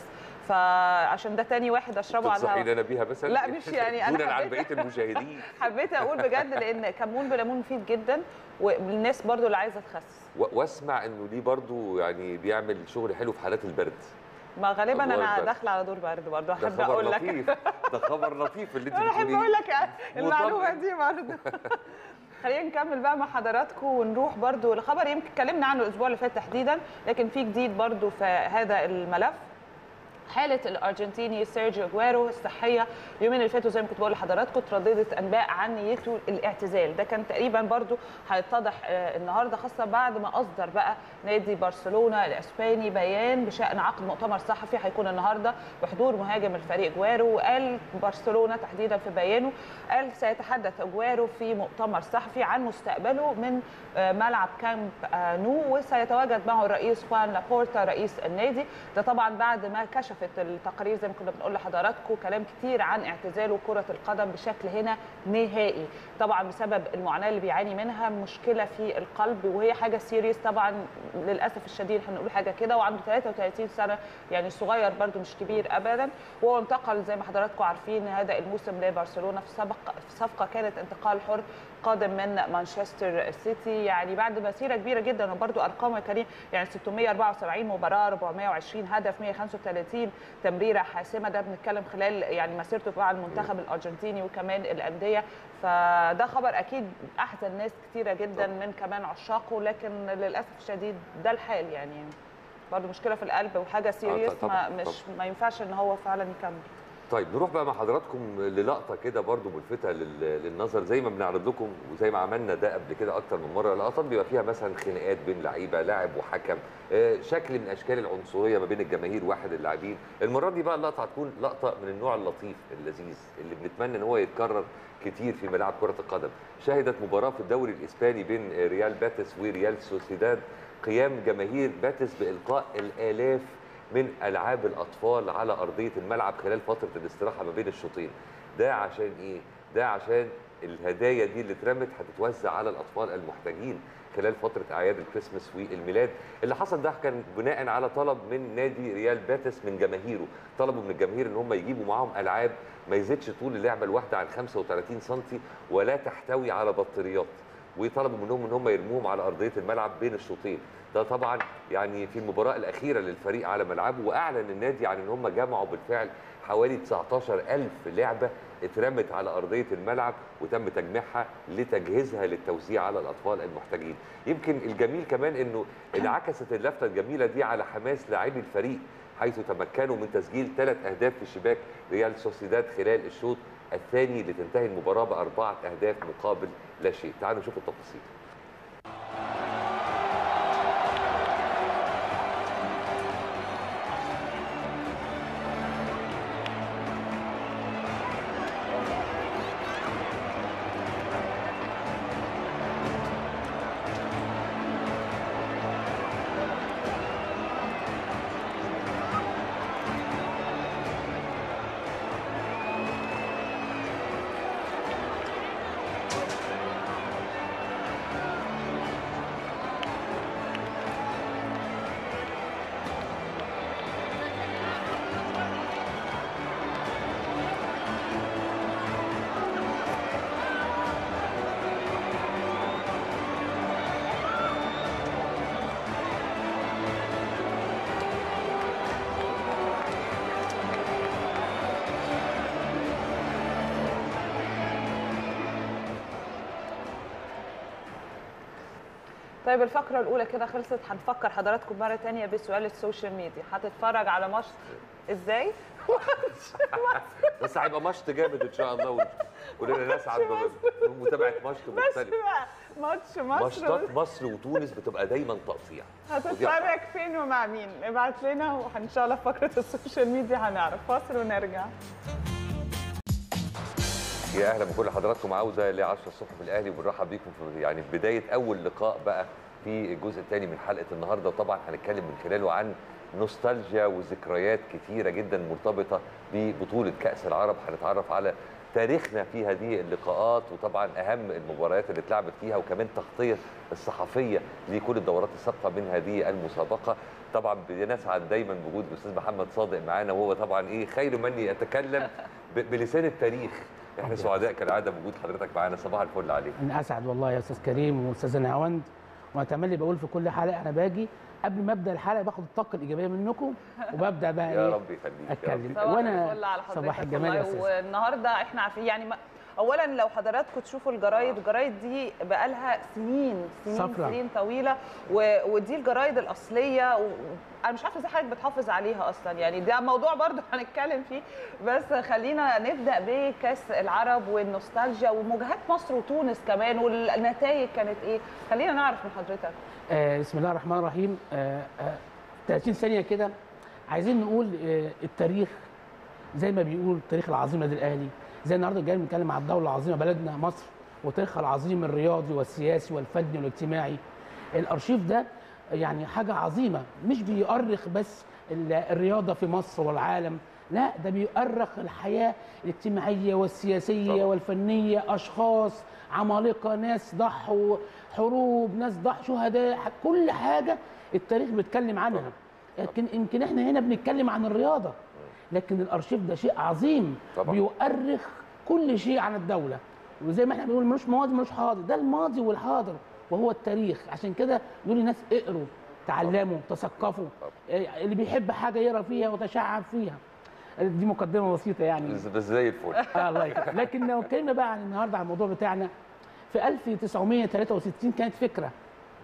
Speaker 2: فعشان ده تاني واحد اشربه على
Speaker 1: تنصحيني
Speaker 2: الهواء
Speaker 1: انا بيها مثلا
Speaker 2: لا، مش يعني أنا
Speaker 1: دونا عن
Speaker 2: حبيت-
Speaker 1: بقيه المشاهدين
Speaker 2: حبيت اقول بجد لان كمون بليمون مفيد جدا والناس برضو اللي عايزه تخسس
Speaker 1: و- واسمع انه ليه برضو يعني بيعمل شغل حلو في حالات البرد
Speaker 2: ما غالبا
Speaker 1: أدوار
Speaker 2: انا
Speaker 1: برد.
Speaker 2: داخله على دور برد برضو
Speaker 1: ده
Speaker 2: احب
Speaker 1: خبر
Speaker 2: اقول لك
Speaker 1: لطيف ده خبر لطيف اللي انت
Speaker 2: انا احب
Speaker 1: بتقوليه
Speaker 2: اقول لك المعلومه
Speaker 1: مطمئن.
Speaker 2: دي برضه خلينا نكمل بقى مع حضراتكم ونروح برضو لخبر يمكن اتكلمنا عنه الاسبوع اللي فات تحديدا لكن في جديد برضو في هذا الملف حالة الأرجنتيني سيرجيو اجويرو الصحية اليومين اللي فاتوا زي ما كنت بقول لحضراتكم ترددت أنباء عن نيته الاعتزال ده كان تقريبا برضو هيتضح آه، النهاردة خاصة بعد ما أصدر بقى نادي برشلونة الإسباني بيان بشأن عقد مؤتمر صحفي هيكون النهاردة بحضور مهاجم الفريق اجويرو وقال برشلونة تحديدا في بيانه قال سيتحدث اجويرو في مؤتمر صحفي عن مستقبله من آه، ملعب كامب آه، نو وسيتواجد معه الرئيس خوان لابورتا رئيس النادي ده طبعا بعد ما كشفت التقارير زي ما كنا بنقول لحضراتكم كلام كتير عن اعتزاله كرة القدم بشكل هنا نهائي طبعا بسبب المعاناة اللي بيعاني منها مشكلة في القلب وهي حاجة سيريس طبعا للأسف الشديد هنقول حاجة كده وعنده 33 سنة يعني صغير برده مش كبير أبدا وهو انتقل زي ما حضراتكم عارفين هذا الموسم لبرشلونة في صفقة في صفقة كانت انتقال حر قادم من مانشستر سيتي يعني بعد مسيره كبيره جدا وبرده ارقامه يا كريم يعني 674 مباراه 420 هدف 135 تمريره حاسمه ده بنتكلم خلال يعني مسيرته مع المنتخب الارجنتيني وكمان الانديه فده خبر اكيد احزن ناس كتيره جدا من كمان عشاقه لكن للاسف الشديد ده الحال يعني برضه مشكله في القلب وحاجه سيريس ما
Speaker 1: طبعاً،
Speaker 2: مش ما ينفعش ان هو فعلا يكمل
Speaker 1: طيب نروح بقى مع حضراتكم للقطه كده برضو ملفته لل- للنظر زي ما بنعرض لكم وزي ما عملنا ده قبل كده اكتر من مره لقطات بيبقى فيها مثلا خناقات بين لعيبه لاعب وحكم آه، شكل من اشكال العنصريه ما بين الجماهير واحد اللاعبين المره دي بقى اللقطه هتكون لقطه من النوع اللطيف اللذيذ اللي بنتمنى ان هو يتكرر كتير في ملاعب كره القدم شهدت مباراه في الدوري الاسباني بين ريال باتيس وريال سوسيداد قيام جماهير باتيس بالقاء الالاف من العاب الاطفال على ارضيه الملعب خلال فتره الاستراحه ما بين الشوطين ده عشان ايه ده عشان الهدايا دي اللي اترمت هتتوزع على الاطفال المحتاجين خلال فتره اعياد الكريسماس والميلاد اللي حصل ده كان بناء على طلب من نادي ريال باتيس من جماهيره طلبوا من الجماهير ان هم يجيبوا معاهم العاب ما يزيدش طول اللعبه الواحده عن 35 سم ولا تحتوي على بطاريات وطلبوا منهم ان هم يرموهم على ارضيه الملعب بين الشوطين ده طبعا يعني في المباراه الاخيره للفريق على ملعبه واعلن النادي عن ان هم جمعوا بالفعل حوالي 19000 لعبه اترمت على ارضيه الملعب وتم تجميعها لتجهيزها للتوزيع على الاطفال المحتاجين يمكن الجميل كمان انه انعكست اللفته الجميله دي على حماس لاعبي الفريق حيث تمكنوا من تسجيل ثلاث اهداف في شباك ريال سوسيداد خلال الشوط الثاني لتنتهي المباراه باربعه اهداف مقابل لا شيء تعالوا نشوف التفاصيل
Speaker 2: طيب الفقرة الأولى كده خلصت هنفكر حضراتكم مرة تانية بسؤال السوشيال ميديا هتتفرج على ماتش ازاي؟
Speaker 1: بس هيبقى ماتش جامد ان شاء الله كلنا نسعد بمتابعه ماتش
Speaker 2: بس
Speaker 1: مختلف
Speaker 2: بقى ماتش مصر
Speaker 1: ماتشات مصر وتونس بتبقى دايما تقطيع
Speaker 2: هتتفرج فين ومع مين؟ ابعت لنا وان شاء الله في فقرة السوشيال ميديا هنعرف فاصل ونرجع
Speaker 1: يا اهلا بكل حضراتكم عوده ل 10 الصبح في الاهلي وبنرحب بيكم في يعني في بدايه اول لقاء بقى في الجزء الثاني من حلقه النهارده طبعا هنتكلم من خلاله عن نوستالجيا وذكريات كتيره جدا مرتبطه ببطوله كاس العرب هنتعرف على تاريخنا في هذه اللقاءات وطبعا اهم المباريات اللي اتلعبت فيها وكمان تغطيه الصحفيه لكل الدورات السابقه من هذه المسابقه طبعا بنسعد دايما بوجود الاستاذ محمد صادق معانا وهو طبعا ايه خير من يتكلم ب- بلسان التاريخ احنا سعداء كالعاده بوجود حضرتك معانا صباح الفل عليك
Speaker 7: انا اسعد والله يا استاذ كريم واستاذ نهاوند واتملي بقول في كل حلقه انا باجي قبل ما ابدا الحلقه باخد الطاقه الايجابيه منكم وببدا بقى
Speaker 1: يا
Speaker 7: ايه
Speaker 1: رب يخليك يا رب
Speaker 7: اتكلم
Speaker 2: صباح
Speaker 7: وانا
Speaker 2: الفل على حضرتك
Speaker 7: صباح الجمال يا
Speaker 2: والله.
Speaker 7: استاذ
Speaker 2: والنهارده احنا عارفين يعني ما اولا لو حضراتكم تشوفوا الجرايد الجرايد دي بقى لها سنين سنين
Speaker 7: صفرة.
Speaker 2: سنين طويله و... ودي الجرايد الاصليه و... انا مش عارفه ازاي حضرتك بتحافظ عليها اصلا يعني ده موضوع برضه هنتكلم فيه بس خلينا نبدا بكاس العرب والنوستالجيا ومواجهات مصر وتونس كمان والنتائج كانت ايه خلينا نعرف من حضرتك
Speaker 7: آه بسم الله الرحمن الرحيم آه آه 30 ثانيه كده عايزين نقول آه التاريخ زي ما بيقول التاريخ العظيم للنادي الاهلي زي النهارده جاي بنتكلم على الدوله العظيمه بلدنا مصر وتاريخها العظيم الرياضي والسياسي والفني والاجتماعي الارشيف ده يعني حاجه عظيمه مش بيؤرخ بس ال- الرياضه في مصر والعالم لا ده بيؤرخ الحياه الاجتماعيه والسياسيه
Speaker 1: طبعا.
Speaker 7: والفنيه اشخاص عمالقه ناس ضحوا حروب ناس ضحوا شهداء كل حاجه التاريخ بيتكلم عنها لكن يمكن احنا هنا بنتكلم عن الرياضه لكن الارشيف ده شيء عظيم
Speaker 1: طبعا.
Speaker 7: بيؤرخ كل شيء عن الدوله وزي ما احنا بنقول ملوش ماضي ملوش حاضر ده الماضي والحاضر وهو التاريخ عشان كده نقول للناس اقروا تعلموا تثقفوا إيه، اللي بيحب حاجه يقرا فيها وتشعب فيها دي مقدمه بسيطه يعني
Speaker 1: بس بس زي الفل
Speaker 7: آه الله يكرمك لكن لو اتكلمنا بقى عن النهارده عن الموضوع بتاعنا في 1963 كانت فكره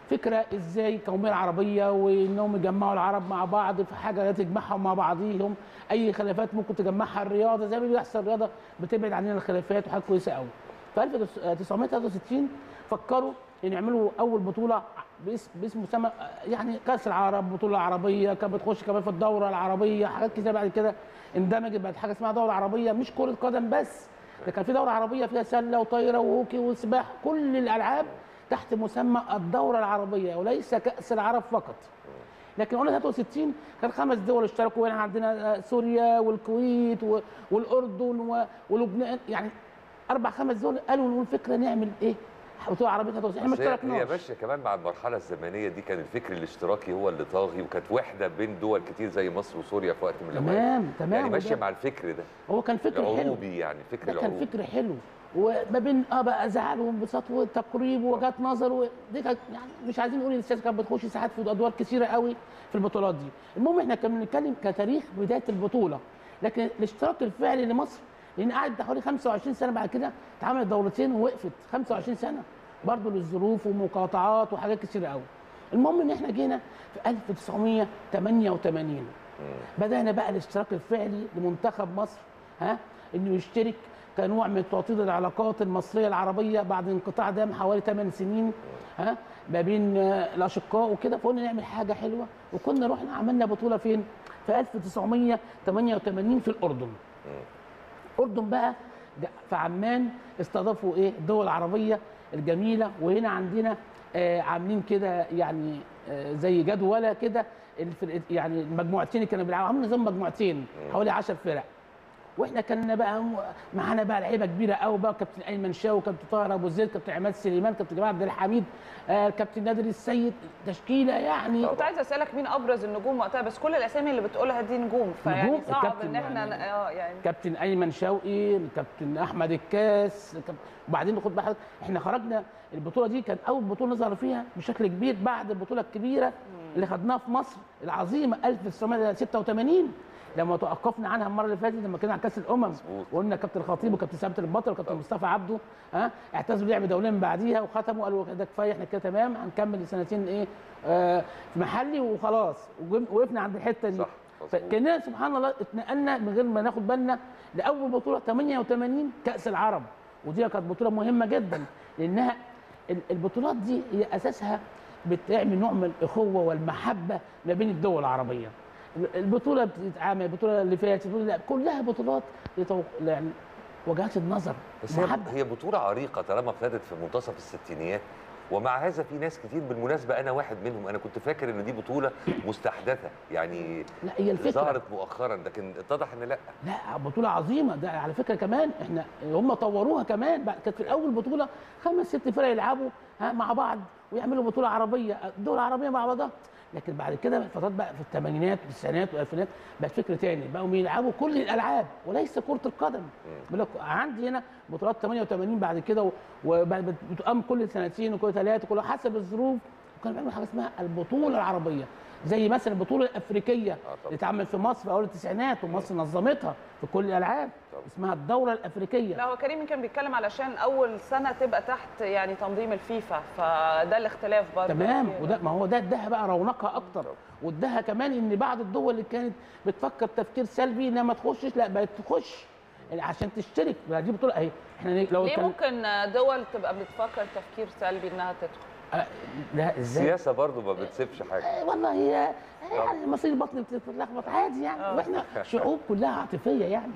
Speaker 7: فكره ازاي القوميه العربيه وانهم يجمعوا العرب مع بعض في حاجه لا تجمعهم مع بعضيهم اي خلافات ممكن تجمعها الرياضه زي ما بيحصل الرياضه بتبعد عننا الخلافات وحاجه كويسه قوي في 1963 فكروا ان يعملوا اول بطوله باسم باسم مسمى يعني كاس العرب بطوله عربيه كانت بتخش كمان في الدوره العربيه حاجات كتير بعد كده اندمجت بقت حاجه اسمها دوره عربيه مش كره قدم بس ده كان في دوره عربيه فيها سله وطايره وهوكي وسباحه كل الالعاب تحت مسمى الدوره العربيه وليس كاس العرب فقط لكن قلنا 63 كان خمس دول اشتركوا هنا عندنا سوريا والكويت و- والاردن و- ولبنان يعني اربع خمس دول قالوا نقول فكره نعمل ايه؟ بطوله عربيه 63 احنا ما
Speaker 1: بس هي- هي
Speaker 7: اشتركناش
Speaker 1: ماشيه كمان مع المرحله الزمنيه دي كان الفكر الاشتراكي هو اللي طاغي وكانت وحده بين دول كتير زي مصر وسوريا في وقت من الاوقات
Speaker 7: تمام تمام
Speaker 1: يعني ماشيه
Speaker 7: وده-
Speaker 1: مع الفكر ده
Speaker 7: هو كان فكر حلو
Speaker 1: العروبي يعني فكر
Speaker 7: ده كان
Speaker 1: العروبي
Speaker 7: فكر حلو وما بين اه بقى زعل وانبساط وتقريب ووجهات نظر و- دي كانت يعني مش عايزين نقول ان السياسه كانت بتخش ساعات في ادوار كثيره قوي في البطولات دي المهم احنا كنا بنتكلم كتاريخ بدايه البطوله لكن الاشتراك الفعلي لمصر لان قعد حوالي 25 سنه بعد كده اتعملت دورتين ووقفت 25 سنه برضه للظروف ومقاطعات وحاجات كثيره قوي المهم ان احنا جينا في 1988 بدانا بقى الاشتراك الفعلي لمنتخب مصر ها انه يشترك كنوع من توطيد العلاقات المصريه العربيه بعد انقطاع دام حوالي 8 سنين ها ما بين آه، الاشقاء وكده فقلنا نعمل حاجه حلوه وكنا رحنا عملنا بطوله فين؟ في 1988 في الاردن. الاردن بقى جا- في عمان استضافوا ايه؟ الدول العربيه الجميله وهنا عندنا آه عاملين كده يعني آه زي جدوله كده الفرق- يعني المجموعتين اللي كانوا بيلعبوا عاملين نظام مجموعتين حوالي 10 فرق واحنا كنا بقى م- معانا بقى لعيبه كبيره قوي بقى كابتن ايمن شاو كابتن طاهر ابو زيد كابتن عماد سليمان كابتن جمال عبد الحميد آه كابتن نادر السيد تشكيله يعني
Speaker 2: كنت عايزه اسالك مين ابرز النجوم وقتها بس كل الاسامي اللي بتقولها دي نجوم فيعني
Speaker 7: نجوم؟
Speaker 2: صعب
Speaker 7: الكابتن
Speaker 2: ان احنا
Speaker 7: يعني-
Speaker 2: اه يعني
Speaker 7: كابتن ايمن شوقي الكابتن احمد الكاس كاب- وبعدين خد بالك احنا خرجنا البطوله دي كانت اول بطوله نظهر فيها بشكل كبير بعد البطوله الكبيره اللي خدناها في مصر العظيمه 1986 لما توقفنا عنها المره اللي فاتت لما كنا على كاس الامم
Speaker 1: مظبوط.
Speaker 7: وقلنا كابتن الخطيب وكابتن ثابت البطل وكابتن مصطفى عبده ها اعتزلوا لعب دوليا من بعديها وختموا قالوا ده كفايه احنا كده تمام هنكمل سنتين ايه آه في محلي وخلاص وجم- وقفنا عند الحته دي
Speaker 1: صح مظبوط.
Speaker 7: فكنا سبحان الله اتنقلنا من غير ما ناخد بالنا لاول بطوله 88 كاس العرب ودي كانت بطوله مهمه جدا لانها ال- البطولات دي هي اساسها بتعمل نوع من الاخوه والمحبه ما بين الدول العربيه البطوله بتتعامل البطوله اللي فاتت البطولة- لا، كلها بطولات لتو- يعني وجهات النظر
Speaker 1: بس هي
Speaker 7: محبه
Speaker 1: هي بطوله عريقه طالما ابتدت في منتصف الستينيات ومع هذا في ناس كتير بالمناسبه انا واحد منهم انا كنت فاكر ان دي بطوله مستحدثه يعني
Speaker 7: لا هي الفكره
Speaker 1: ظهرت مؤخرا لكن اتضح ان لا
Speaker 7: لا بطولة عظيمة ده على فكرة كمان احنا هم طوروها كمان بعد كانت في الأول بطولة خمس ست فرق يلعبوا ها مع بعض ويعملوا بطولة عربية دول عربية مع بعضها لكن بعد كده فترات بقى في الثمانينات والتسعينات والألفينات بقت فكر تاني بقوا يلعبوا كل الألعاب وليس كرة القدم بيقول لك عندي هنا بطولات 88 بعد كده وبتقام كل سنتين وكل ثلاثة كل حسب الظروف وكانوا بيعملوا حاجة اسمها البطولة العربية زي مثلا البطولة الأفريقية
Speaker 1: طبعا.
Speaker 7: اللي اتعمل في مصر في أول التسعينات ومصر نظمتها في كل الألعاب
Speaker 1: طبعا.
Speaker 7: اسمها الدورة الأفريقية
Speaker 2: لا هو كريم كان بيتكلم علشان اول سنه تبقى تحت يعني تنظيم الفيفا فده الاختلاف برضه
Speaker 7: تمام
Speaker 2: أكيد.
Speaker 7: وده ما هو ده اداها بقى رونقها اكتر واداها كمان ان بعض الدول اللي كانت بتفكر تفكير سلبي انها ما تخشش لا بقت تخش يعني عشان تشترك ما دي بطوله اهي احنا لو
Speaker 2: ليه
Speaker 7: كان
Speaker 2: ممكن دول تبقى بتفكر تفكير سلبي انها تدخل
Speaker 7: آه، لا ازاي
Speaker 1: السياسه برضو ما بتسيبش حاجه
Speaker 7: آه، والله هي يعني مصير البطن بتتلخبط عادي يعني
Speaker 2: آه.
Speaker 7: واحنا شعوب كلها عاطفيه يعني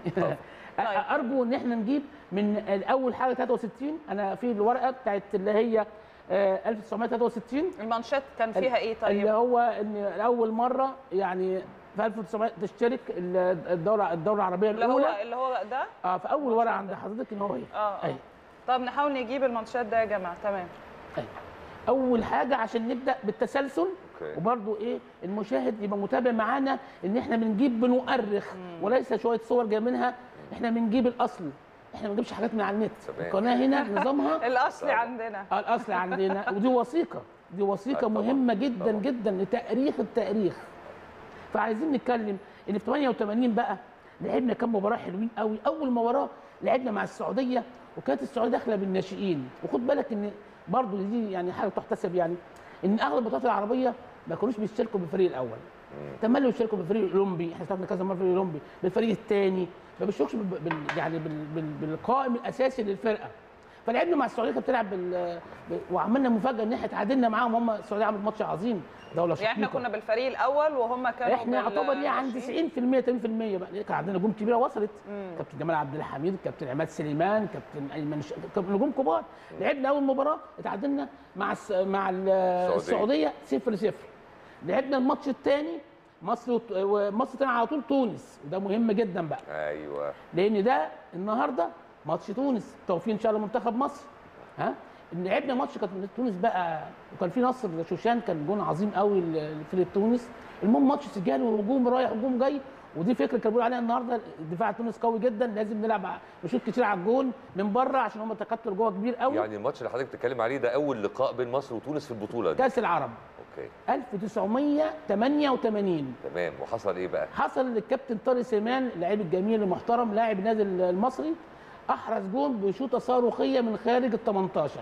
Speaker 7: ارجو ان احنا نجيب من اول حاجه 63 انا في الورقه بتاعت اللي هي آه، 1963
Speaker 2: المانشات كان فيها ايه
Speaker 7: اللي
Speaker 2: طيب
Speaker 7: هو ان اول مره يعني في 1900 تشترك ال- الدوله الدوله العربيه
Speaker 2: اللي هو
Speaker 7: الاولى
Speaker 2: اللي هو ده
Speaker 7: اه في اول ورقه عند حضرتك ان هو ايه
Speaker 2: اه اه
Speaker 7: أيوة.
Speaker 2: طب نحاول نجيب المانشات ده يا جماعه تمام
Speaker 7: اول حاجه عشان نبدا بالتسلسل
Speaker 1: أوكي.
Speaker 7: وبرده ايه المشاهد يبقى متابع معانا ان احنا بنجيب بنؤرخ وليس شويه صور جايبينها احنا بنجيب الاصل احنا ما بنجيبش حاجات من على النت
Speaker 1: تمام.
Speaker 7: القناه هنا نظامها
Speaker 2: الاصلي
Speaker 1: طبعا.
Speaker 2: عندنا
Speaker 7: آه، الاصل عندنا ودي وثيقه دي وثيقه
Speaker 1: طبعا.
Speaker 7: مهمه جدا
Speaker 1: طبعا.
Speaker 7: جدا لتاريخ التاريخ فعايزين نتكلم ان في 88 بقى لعبنا كام مباراه حلوين قوي اول مباراه لعبنا مع السعوديه وكانت السعوديه داخله بالناشئين وخد بالك ان برضو دي يعني حاجه تحتسب يعني ان اغلب البطولات العربيه ما كانوش بيشتركوا بالفريق الاول تملوا يشتركوا بالفريق الاولمبي احنا اشتركنا كذا مره في الاولمبي بالفريق الثاني ما بيشتركوش بال... بال... يعني بال... بال... بالقائم الاساسي للفرقه فلعبنا مع السعوديه كانت بتلعب بال... ب... وعملنا مفاجاه ان احنا تعادلنا معاهم هم السعوديه عملت ماتش عظيم دوله
Speaker 2: يعني احنا
Speaker 7: شقيقة.
Speaker 2: كنا بالفريق الاول وهم كانوا
Speaker 7: احنا يعتبر يعني 90% 80% بقى كان عندنا نجوم كبيره وصلت كابتن جمال عبد الحميد كابتن عماد سليمان كابتن ايمن ش... كابتن نجوم كبار لعبنا اول مباراه اتعادلنا مع الس... مع ال- السعوديه 0 0 لعبنا الماتش الثاني مصر وت... ومصر تاني على طول تونس وده مهم جدا بقى
Speaker 1: ايوه
Speaker 7: لان ده النهارده ماتش تونس توفيق ان شاء الله منتخب مصر ها لعبنا ماتش كانت تونس بقى وكان في نصر شوشان كان جون عظيم قوي لفريق تونس المهم ماتش سجال وهجوم رايح هجوم جاي ودي فكره كانوا بيقولوا عليها النهارده دفاع تونس قوي جدا لازم نلعب نشوط كتير على الجون من بره عشان هم تكتل جوه كبير قوي
Speaker 1: يعني الماتش اللي حضرتك بتتكلم عليه ده اول لقاء بين مصر وتونس في البطوله دي
Speaker 7: كاس العرب
Speaker 1: اوكي
Speaker 7: 1988
Speaker 1: تمام وحصل ايه بقى
Speaker 7: حصل للكابتن طارق سليمان اللاعب الجميل المحترم لاعب النادي المصري احرز جون بشوطه صاروخيه من خارج ال 18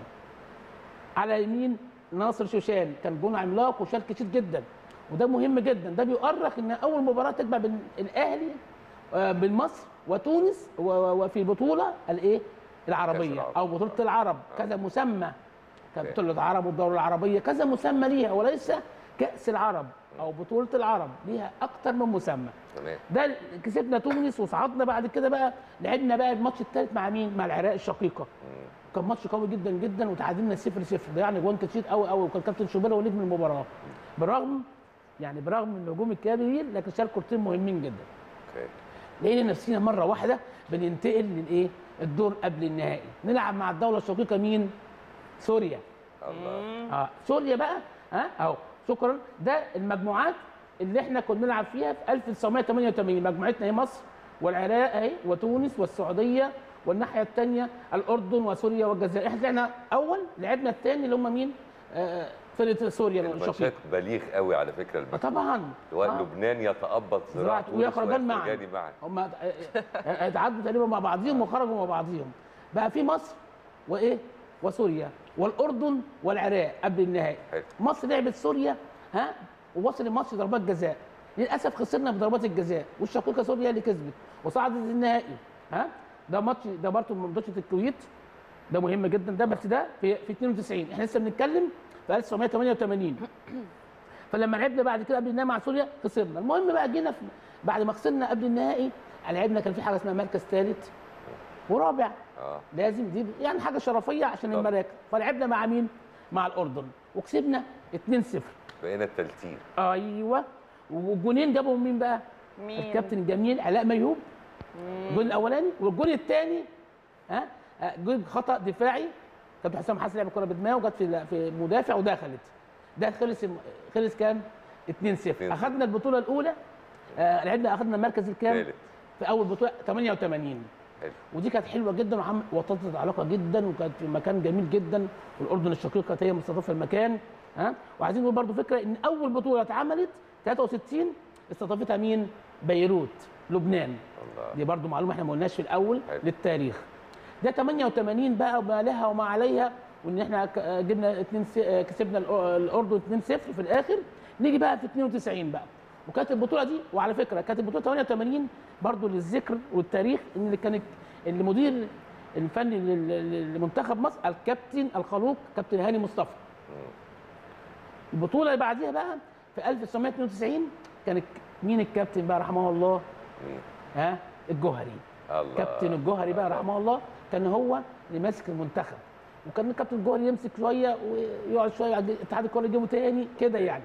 Speaker 7: على يمين ناصر شوشان كان جون عملاق وشال كتير جدا وده مهم جدا ده بيؤرخ ان اول مباراه تجمع بين الاهلي آه، بين مصر وتونس و- و- وفي بطوله الايه العربيه
Speaker 1: العرب.
Speaker 7: او بطوله العرب كذا مسمى كانت بطوله العرب والدوله العربيه كذا مسمى ليها وليس كاس العرب او بطوله العرب ليها اكتر من مسمى
Speaker 1: تمام
Speaker 7: ده كسبنا تونس وصعدنا بعد كده بقى لعبنا بقى الماتش الثالث مع مين؟ مع العراق الشقيقه. كان ماتش قوي جدا جدا وتعادلنا 0 0 ده يعني جوان كتير قوي قوي وكان كابتن شوبير هو نجم المباراه. بالرغم يعني برغم من الهجوم الكبير لكن شال كورتين مهمين جدا.
Speaker 1: اوكي
Speaker 7: لقينا نفسنا مره واحده بننتقل للايه؟ الدور قبل النهائي، نلعب مع الدوله الشقيقه مين؟ سوريا.
Speaker 1: الله
Speaker 7: اه سوريا بقى ها اهو شكرا ده المجموعات اللي احنا كنا بنلعب فيها في 1988 مجموعتنا هي مصر والعراق اهي وتونس والسعوديه والناحيه الثانيه الاردن وسوريا والجزائر احنا طلعنا اول لعبنا الثاني اللي هم مين؟ آه فرقه سوريا
Speaker 1: الماتشات
Speaker 7: الشقيقه
Speaker 1: بليغ قوي على فكره
Speaker 7: آه
Speaker 1: الماتش
Speaker 7: طبعا
Speaker 1: سواء
Speaker 7: آه.
Speaker 1: لبنان يتأبط
Speaker 7: زراعة
Speaker 1: زراعة
Speaker 7: ويخرجان معا
Speaker 1: ويخرجان معا
Speaker 7: هم اتعدوا تقريبا مع بعضهم وخرجوا مع بعضهم بقى في مصر وايه وسوريا والاردن والعراق قبل النهائي
Speaker 1: حلو.
Speaker 7: مصر لعبت سوريا ها ووصل الماتش ضربات جزاء للاسف خسرنا بضربات الجزاء والشقيقه سوريا اللي كسبت وصعدت النهائي ها ده ماتش ده برضه من ماتشات الكويت ده مهم جدا ده بس ده في في 92 احنا لسه بنتكلم في 1988 فلما لعبنا بعد كده قبل النهائي مع سوريا خسرنا المهم بقى جينا في بعد ما خسرنا قبل النهائي لعبنا كان في حاجه اسمها مركز ثالث ورابع
Speaker 1: اه
Speaker 7: لازم دي يعني حاجه شرفيه عشان
Speaker 1: طبعا.
Speaker 7: المراكز فلعبنا مع مين مع الاردن وكسبنا 2-0
Speaker 1: بقينا التالتين
Speaker 7: ايوه والجونين جابهم مين بقى
Speaker 2: مين؟
Speaker 7: الكابتن الجميل علاء ميهوب الجون الاولاني والجون الثاني ها آه، جون خطا دفاعي كابتن حسام حسن لعب الكره بدماغه وجت في في مدافع ودخلت ده خلص خلص كام 2-0 اخذنا البطوله الاولى آه لعبنا اخذنا المركز الكام
Speaker 1: ثالث
Speaker 7: في اول بطوله 88
Speaker 1: حلو
Speaker 7: ودي كانت حلوه جدا وعم وطدت علاقه جدا وكانت في مكان جميل جدا والاردن الشقيقه كانت هي مستضافه المكان ها وعايزين نقول برضو فكره ان اول بطوله اتعملت 63 استضافتها مين؟ بيروت لبنان
Speaker 1: الله
Speaker 7: دي برضو معلومه احنا ما قلناش في الاول
Speaker 1: حلو.
Speaker 7: للتاريخ ده 88 بقى وما لها وما عليها وان احنا ك- جبنا اتنين س- كسبنا الأ- الاردن 2-0 في الاخر نيجي بقى في 92 بقى وكانت البطوله دي وعلى فكره كانت البطوله 88 برضو للذكر والتاريخ ان اللي كانت المدير الفني لل- لل- لمنتخب مصر الكابتن الخلوق كابتن هاني مصطفى البطوله اللي بعديها بقى في 1992 كان الك- مين الكابتن بقى رحمه الله
Speaker 1: مين؟
Speaker 7: ها الجوهري
Speaker 1: الله
Speaker 7: كابتن الجوهري بقى رحمه الله كان هو اللي ماسك المنتخب وكان الكابتن الجوهري يمسك شويه ويقعد شويه بعد اتحاد الكوره يجيبه تاني كده يعني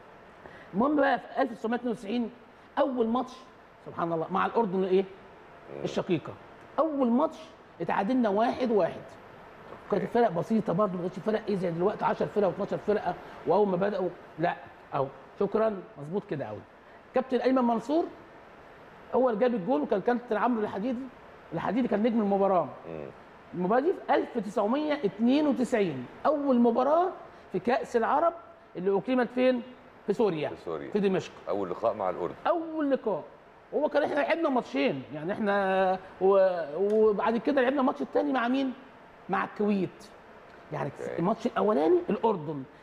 Speaker 7: المهم بقى في 1992 اول ماتش سبحان الله مع الاردن الايه الشقيقه اول ماتش اتعادلنا واحد واحد كانت الفرق بسيطه برضه ما كانتش فرق ايه زي دلوقتي 10 فرق و12 فرقه واول ما بداوا لا اهو شكرا مظبوط كده قوي كابتن ايمن منصور هو اللي جاب الجول وكان كابتن عمرو الحديدي الحديدي كان نجم المباراه
Speaker 1: مم.
Speaker 7: المباراه دي في 1992 اول مباراه في كاس العرب اللي اقيمت فين في سوريا
Speaker 1: في سوريا
Speaker 7: في دمشق
Speaker 1: اول لقاء مع الاردن
Speaker 7: اول لقاء هو كان احنا لعبنا ماتشين يعني احنا و- وبعد كده لعبنا الماتش الثاني مع مين مع الكويت يعني
Speaker 1: أوكي.
Speaker 7: الماتش الاولاني الاردن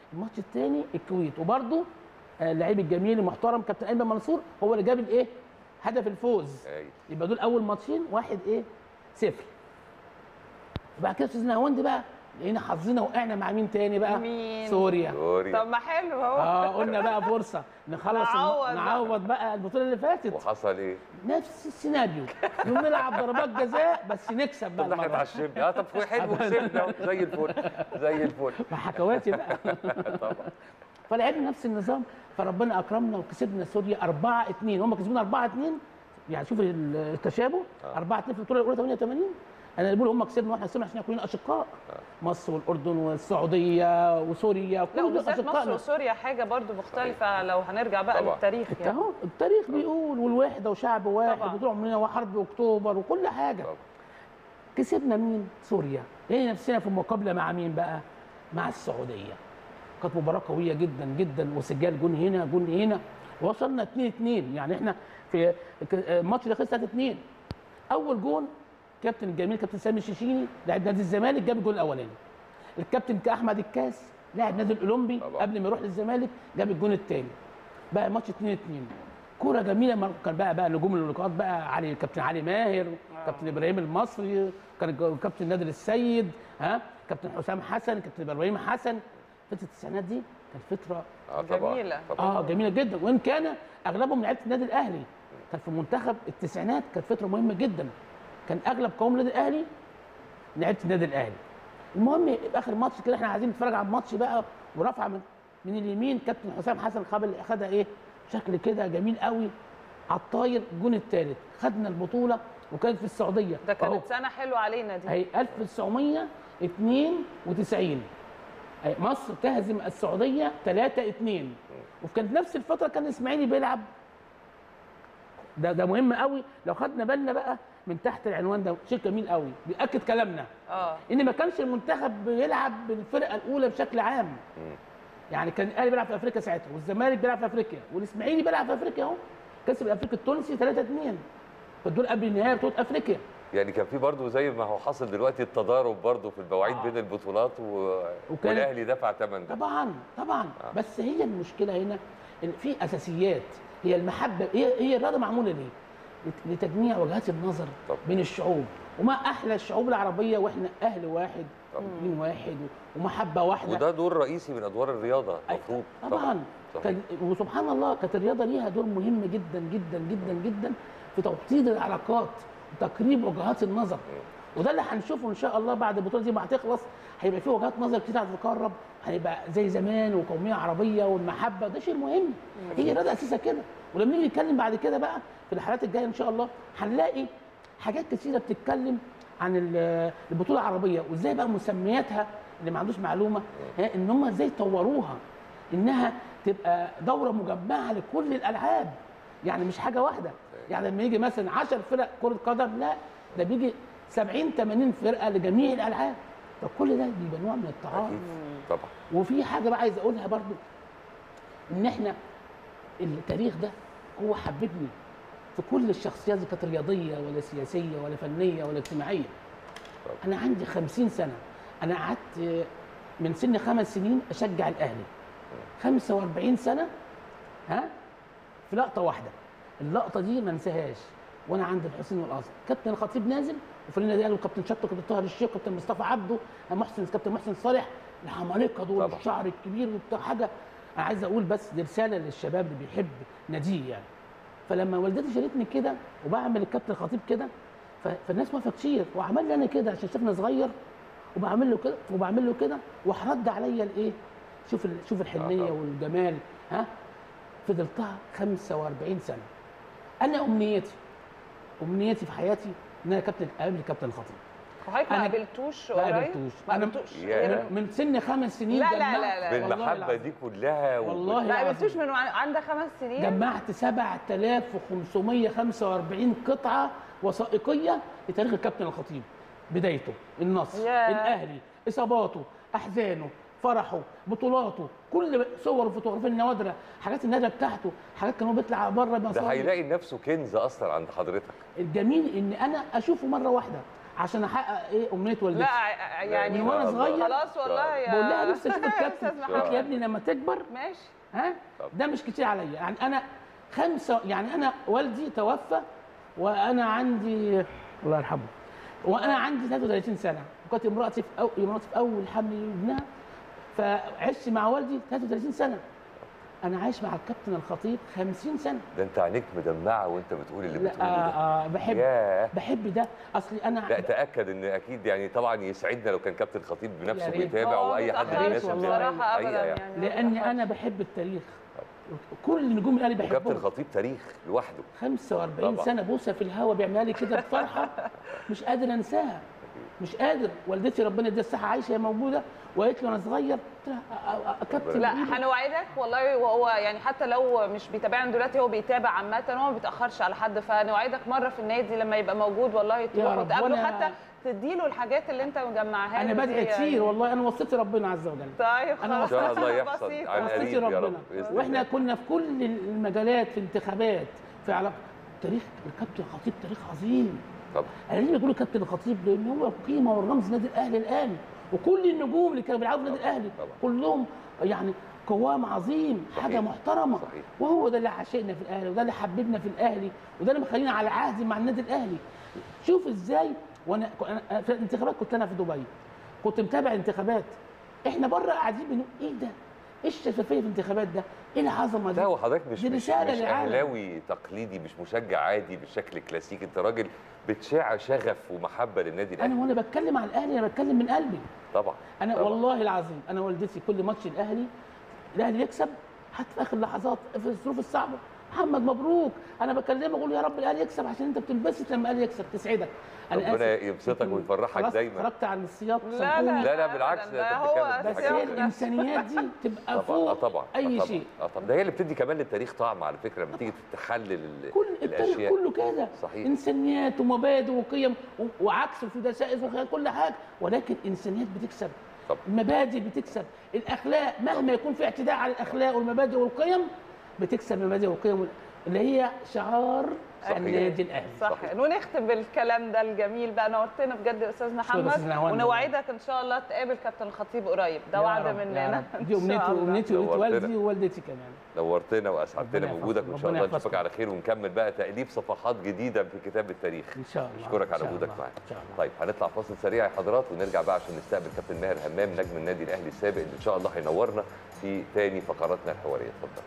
Speaker 7: الماتش الثاني الكويت وبرده اللعيب الجميل المحترم كابتن ايمن منصور هو اللي جاب الايه هدف الفوز
Speaker 1: أيوة.
Speaker 7: يبقى دول اول ماتشين واحد ايه صفر بعد كده استاذ نهاوند بقى لقينا حظنا وقعنا مع مين تاني بقى
Speaker 2: مين؟
Speaker 7: سوريا
Speaker 1: سوري
Speaker 2: طب ما حلو اهو
Speaker 7: اه قلنا بقى فرصه نخلص
Speaker 2: نعوض بقى.
Speaker 7: نعوض بقى البطوله اللي فاتت
Speaker 1: وحصل ايه؟
Speaker 7: نفس السيناريو يوم نلعب ضربات جزاء بس نكسب بقى
Speaker 1: طب احنا
Speaker 7: المره
Speaker 1: اتعشمنا اه طب حلو كسبنا أهو، زي الفل زي الفل
Speaker 7: مع حكواتي بقى
Speaker 1: طبعا
Speaker 7: فلعبنا نفس النظام فربنا اكرمنا وكسبنا سوريا 4 2 هم كسبونا 4 2 يعني شوف التشابه 4 2 في البطوله الاولى 88 انا بقول هم كسبنا واحنا كسبنا عشان كلنا اشقاء مصر والاردن والسعوديه وسوريا
Speaker 2: لا
Speaker 7: كل دول
Speaker 2: وبالذات مصر
Speaker 7: اشقائنا
Speaker 2: وسوريا حاجه برضو مختلفه لو هنرجع بقى
Speaker 1: طبعا.
Speaker 2: للتاريخ يعني
Speaker 7: اهو التاريخ بيقول والوحده وشعب واحد
Speaker 2: طبعا.
Speaker 7: وطول عمرنا وحرب اكتوبر وكل حاجه
Speaker 1: طبعا.
Speaker 7: كسبنا مين؟ سوريا لقينا نفسنا في المقابله مع مين بقى؟ مع السعوديه كانت مباراه قويه جدا جدا وسجال جون هنا جون هنا وصلنا 2 2 يعني احنا في الماتش ده خلص 3 2 اول جون كابتن الجميل كابتن سامي الشيشيني لاعب نادي الزمالك جاب الجول الاولاني الكابتن احمد الكاس لاعب نادي الاولمبي
Speaker 1: طبعا.
Speaker 7: قبل ما يروح للزمالك جاب الجون الثاني بقى ماتش 2 2 كوره جميله مر- كان بقى بقى نجوم اللقاءات بقى علي كابتن علي ماهر كابتن ابراهيم المصري كان الج- كابتن نادر السيد ها كابتن حسام حسن كابتن ابراهيم حسن فتره التسعينات دي كانت فتره
Speaker 1: اه طبعا
Speaker 2: جميلة.
Speaker 1: طبعا
Speaker 7: اه جميله جدا وان كان اغلبهم لعيبه النادي الاهلي كان في منتخب التسعينات كانت فتره مهمه جدا كان اغلب قوم النادي الاهلي لعيبه النادي الاهلي المهم في اخر ماتش كده احنا عايزين نتفرج على الماتش بقى ورفعه من من اليمين كابتن حسام حسن خد خدها ايه شكل كده جميل قوي على الطاير الجون الثالث خدنا البطوله وكانت في السعوديه
Speaker 2: ده
Speaker 7: أهو.
Speaker 2: كانت سنه حلوه علينا دي
Speaker 7: هي 1992 أي مصر تهزم السعوديه 3 2 وكانت نفس الفتره كان الاسماعيلي بيلعب ده ده مهم قوي لو خدنا بالنا بقى من تحت العنوان ده شيء جميل قوي بياكد كلامنا
Speaker 2: اه
Speaker 7: ان ما كانش المنتخب بيلعب بالفرقه الاولى بشكل عام يعني كان الاهلي بيلعب في افريقيا ساعتها والزمالك بيلعب في افريقيا والاسماعيلي بيلعب في افريقيا اهو كسب الافريقي التونسي 3 2 فدول قبل النهائي بطوله افريقيا
Speaker 1: يعني كان في برضه زي ما هو حاصل دلوقتي التضارب برضه في المواعيد
Speaker 7: آه.
Speaker 1: بين البطولات و...
Speaker 7: وكان-
Speaker 1: والاهلي دفع ثمن ده
Speaker 7: طبعا طبعا
Speaker 1: آه.
Speaker 7: بس هي المشكله هنا ان في اساسيات هي المحبه هي هي الرياضه معموله ليه؟ لت- لتجميع وجهات النظر
Speaker 1: طبعا.
Speaker 7: بين الشعوب وما احلى الشعوب العربيه واحنا اهل واحد
Speaker 1: طبعا.
Speaker 7: دين واحد ومحبه واحده
Speaker 1: وده دور رئيسي من ادوار الرياضه المفروض
Speaker 7: طبعا
Speaker 1: صحيح.
Speaker 7: كان وسبحان الله كانت الرياضه ليها دور مهم جدا جدا جدا جدا في توطيد العلاقات وتقريب وجهات النظر وده اللي هنشوفه ان شاء الله بعد البطوله دي ما هتخلص هيبقى في وجهات نظر كتير هتتقرب هيبقى زي زمان وقوميه عربيه والمحبه ده شيء مهم هي الرياضه اساسها كده ولما نيجي نتكلم بعد كده بقى في الحلقات الجايه ان شاء الله هنلاقي حاجات كتيره بتتكلم عن ال- البطوله العربيه وازاي بقى مسمياتها اللي ما عندوش معلومه ها، ان هم ازاي طوروها انها تبقى دوره مجمعه لكل الالعاب يعني مش حاجه واحده يعني لما يجي مثلا 10 فرق كره قدم لا ده بيجي 70 80 فرقه لجميع الالعاب فكل ده بيبقى نوع من التعاطف
Speaker 1: اكيد طبعا
Speaker 7: وفي حاجه بقى عايز اقولها برضو ان احنا التاريخ ده هو حببني في كل الشخصيات اللي كانت رياضيه ولا سياسيه ولا فنيه ولا اجتماعيه انا عندي 50 سنه انا قعدت من سن خمس سنين اشجع الاهلي 45 سنه ها في لقطه واحده اللقطه دي ما انساهاش وانا عند الحسين والقصر كابتن الخطيب نازل وفريق النادي الاهلي وكابتن شطه كابتن طاهر الشيخ كابتن مصطفى عبده محسن كابتن محسن صالح العمالقه دول
Speaker 1: طبعا.
Speaker 7: الشعر الكبير وبتاع حاجه انا عايز اقول بس دي رساله للشباب اللي بيحب ناديه يعني فلما والدتي شالتني كده وبعمل الكابتن الخطيب كده ف- فالناس واقفه كتير وعمل لي انا كده عشان شافني صغير وبعمل له كده وبعمل له كده وحرد عليا الايه شوف ال- شوف الحنيه
Speaker 1: طبعا.
Speaker 7: والجمال ها فضلتها 45 سنه انا امنيتي امنيتي في حياتي ان انا كابتن اقابل كابتن الخطيب
Speaker 2: وحضرتك ما
Speaker 7: أنا-
Speaker 2: قابلتوش
Speaker 7: ما
Speaker 2: قريب؟
Speaker 7: قابلتوش.
Speaker 2: ما
Speaker 7: أنا-
Speaker 2: قابلتوش
Speaker 1: يا.
Speaker 7: من, من سن خمس سنين
Speaker 2: لا لا
Speaker 7: جمعت-
Speaker 2: لا لا.
Speaker 7: والله
Speaker 1: بالمحبه
Speaker 7: العظيم.
Speaker 1: دي كلها و-
Speaker 7: والله
Speaker 2: ما قابلتوش
Speaker 7: العظيم.
Speaker 2: من وع- عندك خمس سنين
Speaker 7: جمعت 7545 قطعه وثائقيه لتاريخ الكابتن الخطيب بدايته النصر
Speaker 2: ياه.
Speaker 7: الاهلي اصاباته احزانه فرحه بطولاته كل صور وفوتوغرافيا النوادره حاجات النادره بتاعته حاجات كانوا بيطلع بره
Speaker 1: ده
Speaker 7: مصاري
Speaker 1: هيلاقي نفسه كنز اصلا عند حضرتك
Speaker 7: الجميل ان انا اشوفه مره واحده عشان احقق ايه امنيه والدتي
Speaker 2: لا ع- يعني
Speaker 7: من وأنا صغير
Speaker 2: خلاص والله يا
Speaker 7: بقول لها نفسي اشوف الكابتن
Speaker 2: أستاذ
Speaker 7: قالت
Speaker 2: محمد.
Speaker 7: لي يا ابني لما تكبر
Speaker 2: ماشي
Speaker 7: ها ده مش كتير عليا يعني انا خمسه يعني انا والدي توفى وانا عندي الله يرحمه وانا عندي 33 سنه وكانت امراتي في أو... امراتي في اول حمل لابنها فعشت مع والدي 33 سنه انا عايش مع الكابتن الخطيب 50 سنه
Speaker 1: ده انت عينيك مدمعه وانت بتقول اللي
Speaker 7: لا
Speaker 1: بتقوله ده
Speaker 7: آه آه بحب
Speaker 1: ياه
Speaker 7: بحب ده اصلي انا
Speaker 1: لا تاكد ان اكيد يعني طبعا يسعدنا لو كان كابتن خطيب بنفسه
Speaker 7: يا ريت.
Speaker 1: بيتابع
Speaker 2: هو
Speaker 1: واي حد من
Speaker 2: متأخرش
Speaker 1: الناس اللي
Speaker 7: والله.
Speaker 2: بصراحه ابدا
Speaker 1: حقيقة
Speaker 2: يعني ما
Speaker 7: لاني
Speaker 2: بتأخرش.
Speaker 7: انا بحب التاريخ كل نجوم الاهلي
Speaker 1: وكابتن
Speaker 7: بحبهم
Speaker 1: خطيب تاريخ لوحده
Speaker 7: 45
Speaker 1: طبعا.
Speaker 7: سنه بوسه في الهوا بيعملها لي كده بفرحه مش قادر انساها مش قادر والدتي ربنا يديها الصحه عايشه هي موجوده وقالت لي وانا صغير قلت لها أ- أ- أ- كابتن
Speaker 2: لا
Speaker 7: إيدي.
Speaker 2: هنوعدك والله وهو يعني حتى لو مش بيتابعنا دلوقتي هو بيتابع عامه هو ما بيتاخرش على حد فنوعدك مره في النادي لما يبقى موجود والله تروح
Speaker 7: رب،
Speaker 2: وتقابله
Speaker 7: وأنا-
Speaker 2: حتى تديله الحاجات اللي انت مجمعها
Speaker 7: انا
Speaker 2: له
Speaker 7: بدعي
Speaker 2: دي
Speaker 7: كتير
Speaker 2: يعني.
Speaker 7: والله انا وصيت ربنا عز وجل
Speaker 2: طيب
Speaker 7: أنا
Speaker 2: خلاص
Speaker 1: ان شاء الله يحصل
Speaker 2: بسيطة.
Speaker 1: عن
Speaker 7: وصيتي
Speaker 1: قريب يا رب
Speaker 7: ربنا
Speaker 1: باذن
Speaker 7: واحنا
Speaker 1: الله
Speaker 7: كنا في كل المجالات في انتخابات في علاقه تاريخ الكابتن الخطيب تاريخ عظيم
Speaker 1: طبعا
Speaker 7: انا ليه بقول الكابتن الخطيب لان هو القيمه والرمز النادي الاهلي الان وكل النجوم اللي كانوا بيلعبوا في النادي الاهلي
Speaker 1: طبعا.
Speaker 7: كلهم يعني قوام عظيم حاجه
Speaker 1: صحيح.
Speaker 7: محترمه
Speaker 1: صحيح.
Speaker 7: وهو ده اللي عاشقنا في الاهلي وده اللي حببنا في الاهلي وده اللي مخلينا على عهد مع النادي الاهلي شوف ازاي وانا أنا في الانتخابات كنت انا في دبي كنت متابع الانتخابات احنا بره قاعدين بنقول ايه ده ايه الشفافيه في الانتخابات ده ايه العظمه دي
Speaker 1: لا وحضرتك مش
Speaker 7: دي
Speaker 1: مش,
Speaker 7: رسالة
Speaker 1: مش
Speaker 7: للعالم.
Speaker 1: اهلاوي تقليدي مش مشجع عادي بالشكل الكلاسيكي انت راجل بتشع شغف ومحبه للنادي
Speaker 7: انا
Speaker 1: الاهلي
Speaker 7: وانا بتكلم عن الاهلي انا بتكلم من قلبي
Speaker 1: طبعا
Speaker 7: انا
Speaker 1: طبعا.
Speaker 7: والله العظيم انا والدتي كل ماتش الاهلي الاهلي يكسب حتى في اخر لحظات في الظروف الصعبه محمد مبروك انا بكلمه اقول يا رب الاهلي يكسب عشان انت بتنبسط لما الاهلي يكسب تسعدك انا
Speaker 1: ربنا
Speaker 7: آسف.
Speaker 1: يبسطك
Speaker 7: انتوا
Speaker 1: ويفرحك
Speaker 7: خلاص
Speaker 1: دايما.
Speaker 7: خرجت عن السياق
Speaker 2: لا
Speaker 7: سامحوني.
Speaker 1: لا لا بالعكس
Speaker 2: ده
Speaker 1: ده
Speaker 2: هو
Speaker 1: انت بتتكلم في
Speaker 7: بس
Speaker 1: حاجة
Speaker 7: هي
Speaker 1: كده.
Speaker 7: الانسانيات دي تبقى
Speaker 1: طبعا اه
Speaker 7: فوق
Speaker 1: طبعا
Speaker 7: اي
Speaker 1: آه طبعا.
Speaker 7: شيء
Speaker 1: اه طبعا ده هي اللي بتدي كمان للتاريخ طعم على فكره لما تيجي تحلل ال-
Speaker 7: كل التاريخ
Speaker 1: الاشياء
Speaker 7: كله كده
Speaker 1: صحيح.
Speaker 7: انسانيات ومبادئ وقيم و- وعكس وفي دسائس وخيال كل حاجه ولكن انسانيات بتكسب
Speaker 1: طبعا.
Speaker 7: المبادئ بتكسب الاخلاق مهما يكون في اعتداء على الاخلاق والمبادئ والقيم بتكسب المبادئ والقيم اللي هي شعار
Speaker 1: صحيح.
Speaker 7: النادي الاهلي
Speaker 2: صح
Speaker 1: صحيح.
Speaker 2: ونختم بالكلام ده الجميل بقى نورتنا بجد يا استاذ محمد
Speaker 7: أستاذ نهوان.
Speaker 2: ونوعدك ان شاء الله تقابل كابتن الخطيب قريب ده
Speaker 7: يا
Speaker 2: وعد
Speaker 7: رب، يا
Speaker 2: مننا
Speaker 7: رب. دي امنيتي
Speaker 2: إن شاء الله.
Speaker 7: امنيتي وامنيه
Speaker 1: نورتنا.
Speaker 7: والدي ووالدتي كمان
Speaker 1: نورتنا واسعدتنا
Speaker 7: ربنا
Speaker 1: بوجودك وان شاء
Speaker 7: يحفظكم.
Speaker 1: الله
Speaker 7: ربنا
Speaker 1: نشوفك على خير ونكمل بقى تاليف صفحات جديده في كتاب التاريخ
Speaker 7: ان شاء الله
Speaker 1: اشكرك
Speaker 7: إن
Speaker 1: على
Speaker 7: شاء
Speaker 1: وجودك
Speaker 7: الله.
Speaker 1: معانا
Speaker 7: ان شاء الله
Speaker 1: طيب هنطلع فاصل سريع يا حضرات ونرجع بقى عشان نستقبل كابتن ماهر همام نجم النادي الاهلي السابق اللي ان شاء الله هينورنا في تاني فقراتنا الحواريه اتفضل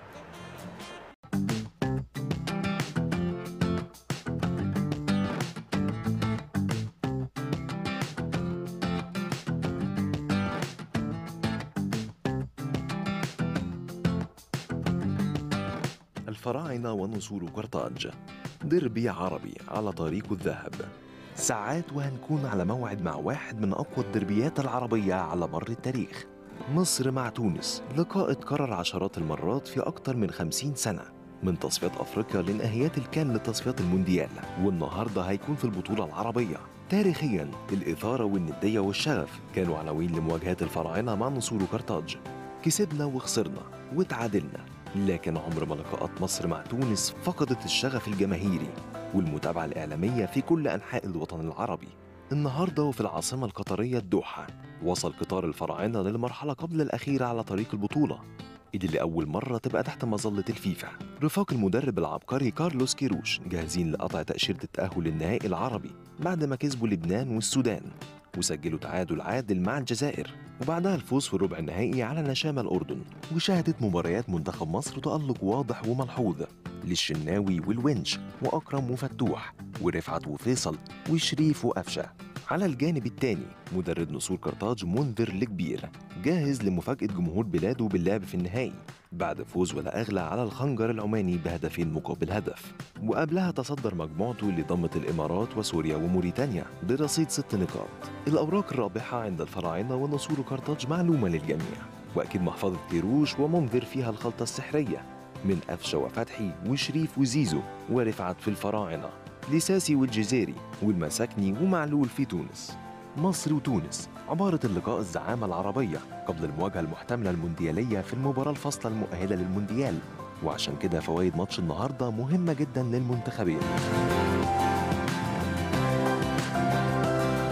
Speaker 8: الفراعنة ونسور قرطاج ديربي عربي على طريق الذهب ساعات وهنكون على موعد مع واحد من أقوى الدربيات العربية على مر التاريخ مصر مع تونس لقاء اتكرر عشرات المرات في أكتر من خمسين سنة من تصفيات أفريقيا لنهائيات الكام لتصفيات المونديال والنهاردة هيكون في البطولة العربية تاريخيا الإثارة والندية والشغف كانوا عناوين لمواجهات الفراعنة مع نسور قرطاج كسبنا وخسرنا وتعادلنا لكن عمر ما لقاءات مصر مع تونس فقدت الشغف الجماهيري والمتابعة الإعلامية في كل أنحاء الوطن العربي النهاردة وفي العاصمة القطرية الدوحة وصل قطار الفراعنة للمرحلة قبل الأخيرة على طريق البطولة إيدي لأول مرة تبقى تحت مظلة الفيفا رفاق المدرب العبقري كارلوس كيروش جاهزين لقطع تأشيرة التأهل للنهائي العربي بعد ما كسبوا لبنان والسودان وسجلوا تعادل عادل مع الجزائر وبعدها الفوز في الربع النهائي على نشامة الأردن وشهدت مباريات منتخب مصر تألق واضح وملحوظ للشناوي والونش وأكرم وفتوح ورفعت وفيصل وشريف وقفشة على الجانب الثاني مدرب نسور قرطاج منذر الكبير جاهز لمفاجأة جمهور بلاده باللعب في النهائي بعد فوز ولا أغلى على الخنجر العماني بهدفين مقابل هدف وقبلها تصدر مجموعته لضمة الإمارات وسوريا وموريتانيا برصيد ست نقاط الأوراق الرابحة عند الفراعنة ونسور قرطاج معلومة للجميع وأكيد محفظة كيروش ومنذر فيها الخلطة السحرية من قفشة وفتحي وشريف وزيزو ورفعت في الفراعنة لساسي والجزيري والمساكني ومعلول في تونس مصر وتونس عبارة اللقاء الزعامة العربية قبل المواجهة المحتملة المونديالية في المباراة الفاصلة المؤهلة للمونديال وعشان كده فوائد ماتش النهاردة مهمة جدا للمنتخبين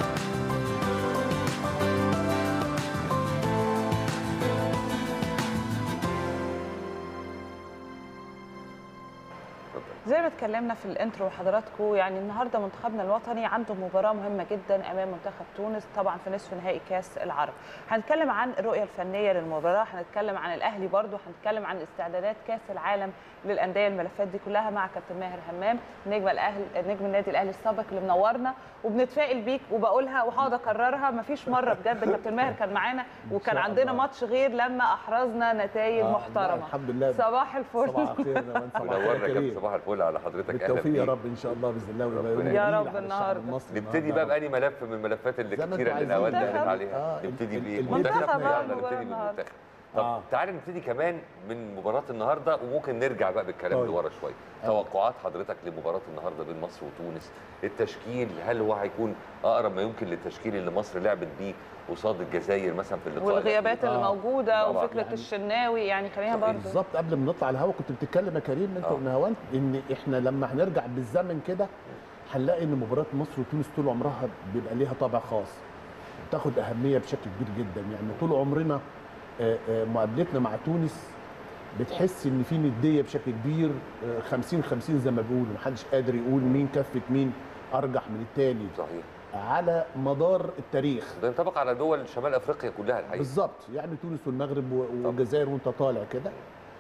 Speaker 2: زي ما اتكلمنا في الانترو حضراتكم يعني النهارده منتخبنا الوطني عنده مباراه مهمه جدا امام منتخب تونس طبعا في نصف نهائي كاس العرب هنتكلم عن الرؤيه الفنيه للمباراه هنتكلم عن الاهلي برضو هنتكلم عن استعدادات كاس العالم للانديه الملفات دي كلها مع كابتن ماهر همام نجم الاهلي نجم النادي الاهلي السابق اللي منورنا وبنتفائل بيك وبقولها وهقعد اكررها مفيش مره بجد كابتن ماهر كان معانا وكان
Speaker 9: شاء
Speaker 2: عندنا
Speaker 9: الله.
Speaker 2: ماتش غير لما احرزنا نتائج
Speaker 9: آه،
Speaker 2: محترمه
Speaker 9: الحمد لله.
Speaker 2: صباح الفل
Speaker 9: صباح الخير يا مان، صباح الخير
Speaker 1: منورنا
Speaker 9: يا
Speaker 1: كابتن
Speaker 9: كريم.
Speaker 1: صباح الفل على حضرتك اهلا
Speaker 9: بالتوفيق يا
Speaker 1: بيك.
Speaker 9: رب ان شاء الله باذن الله ويبقى
Speaker 1: ربنا
Speaker 9: يوم
Speaker 2: يا
Speaker 9: جميل
Speaker 2: رب
Speaker 9: على الشعب
Speaker 2: النهاردة.
Speaker 9: المصري
Speaker 1: نبتدي بقى بأني ملف من الملفات اللي
Speaker 9: زي ما
Speaker 1: كتير
Speaker 9: انتوا
Speaker 1: اللي
Speaker 9: عايزين.
Speaker 1: نوال قالت
Speaker 2: منتخب.
Speaker 1: عليها
Speaker 9: آه،
Speaker 1: نبتدي
Speaker 9: ال-
Speaker 1: بيه
Speaker 9: ال-
Speaker 1: منتخب
Speaker 2: منتخب،
Speaker 1: يلا
Speaker 2: آه،
Speaker 1: نبتدي
Speaker 2: مباراة النهاردة.
Speaker 1: بالمنتخب طب
Speaker 9: آه.
Speaker 1: تعالى نبتدي كمان من مباراة النهارده وممكن نرجع بقى بالكلام
Speaker 9: طيب.
Speaker 1: لورا شويه توقعات حضرتك لمباراة النهارده بين مصر وتونس التشكيل هل هو هيكون اقرب ما يمكن للتشكيل اللي مصر لعبت بيه قصاد الجزائر مثلا في اللقاء
Speaker 2: والغيابات اللي
Speaker 9: آه.
Speaker 2: موجوده
Speaker 1: طبعاً.
Speaker 2: وفكره
Speaker 9: يعني-
Speaker 2: الشناوي يعني خلينا برضه
Speaker 9: بالظبط قبل ما نطلع الهوا كنت بتتكلم يا كريم انت
Speaker 1: آه.
Speaker 9: ونهوان ان احنا لما هنرجع بالزمن كده هنلاقي ان مباراه مصر وتونس طول عمرها بيبقى ليها طابع خاص بتاخد اهميه بشكل كبير جدا يعني طول عمرنا آه، آه، مقابلتنا مع تونس بتحس ان في نديه بشكل كبير آه، 50 50 زي ما بيقولوا محدش قادر يقول مين كفه مين ارجح من التاني
Speaker 1: صحيح
Speaker 9: على مدار التاريخ
Speaker 1: ده ينطبق على دول شمال افريقيا كلها الحقيقه
Speaker 9: بالظبط يعني تونس والمغرب و- والجزائر وانت طالع كده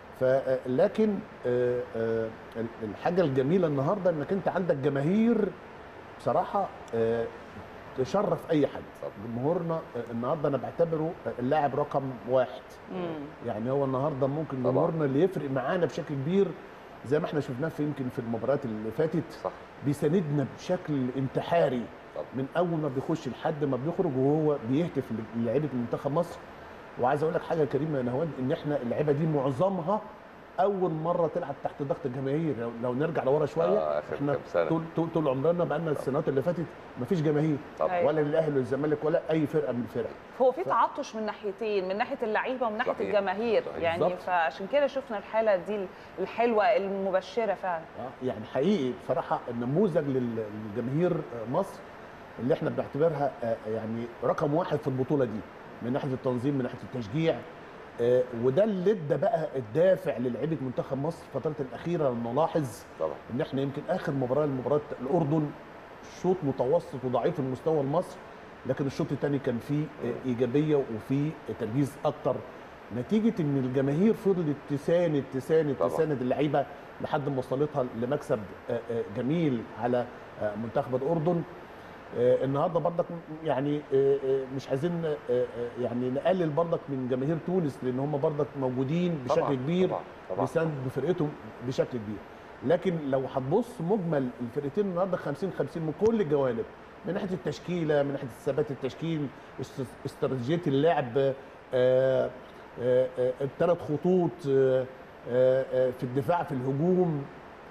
Speaker 9: ف لكن آه، آه، الحاجه الجميله النهارده انك انت عندك جماهير بصراحه آه، تشرف اي حد
Speaker 1: طبعا.
Speaker 9: جمهورنا آه، النهارده انا بعتبره اللاعب رقم واحد
Speaker 2: مم.
Speaker 9: يعني هو النهارده ممكن
Speaker 1: طبعا.
Speaker 9: جمهورنا اللي يفرق معانا بشكل كبير زي ما احنا شفناه في يمكن في المباريات اللي فاتت
Speaker 1: صح
Speaker 9: بيساندنا بشكل انتحاري
Speaker 1: طبعا.
Speaker 9: من اول ما بيخش لحد ما بيخرج وهو بيهتف للعيبه منتخب مصر وعايز اقول لك حاجه كريمه يا نهوان ان احنا اللعيبه دي معظمها اول مره تلعب تحت ضغط الجماهير لو- لو نرجع لورا شويه
Speaker 1: آه، آخر
Speaker 9: احنا
Speaker 1: كام سنة.
Speaker 9: طول طول, طول عمرنا بقى لنا السنوات اللي فاتت ما فيش جماهير
Speaker 1: طبعا
Speaker 2: أيوة.
Speaker 9: ولا للاهلي ولا الزمالك ولا اي فرقه من الفرق
Speaker 2: هو في تعطش من ناحيتين من ناحيه اللعيبه ومن ناحيه
Speaker 1: صحيح.
Speaker 2: الجماهير
Speaker 1: صحيح.
Speaker 2: يعني
Speaker 9: بالظبط.
Speaker 2: فعشان كده شفنا الحاله دي الحلوه المبشره فعلا
Speaker 9: آه، يعني حقيقي بصراحه نموذج لل- للجماهير آه، مصر اللي احنا بنعتبرها آه، يعني رقم واحد في البطوله دي من ناحيه التنظيم من ناحيه التشجيع آه، وده اللي ادى بقى الدافع للعيبه منتخب مصر الفترات الاخيره نلاحظ
Speaker 1: طبعا
Speaker 9: ان احنا يمكن اخر مباراه لمباراه الاردن شوط متوسط وضعيف المستوى لمصر لكن الشوط الثاني كان فيه آه، ايجابيه وفيه تركيز اكتر نتيجه ان الجماهير فضلت تساند تساند
Speaker 1: طبعا.
Speaker 9: تساند اللعيبه لحد ما وصلتها لمكسب آه، آه، جميل على آه، منتخب الاردن آه، النهارده برضك يعني آه، آه، مش عايزين آه، آه، يعني نقلل برضك من جماهير تونس لان هم برضك موجودين بشكل
Speaker 1: طبعاً،
Speaker 9: كبير
Speaker 1: طبعاً، طبعاً.
Speaker 9: بيساندوا فرقتهم بشكل كبير لكن لو هتبص مجمل الفرقتين النهارده 50 50 من كل الجوانب من ناحيه التشكيله من ناحيه ثبات التشكيل است- استراتيجيه اللعب آه، آه، آه، الثلاث خطوط آه، آه، آه، في الدفاع في الهجوم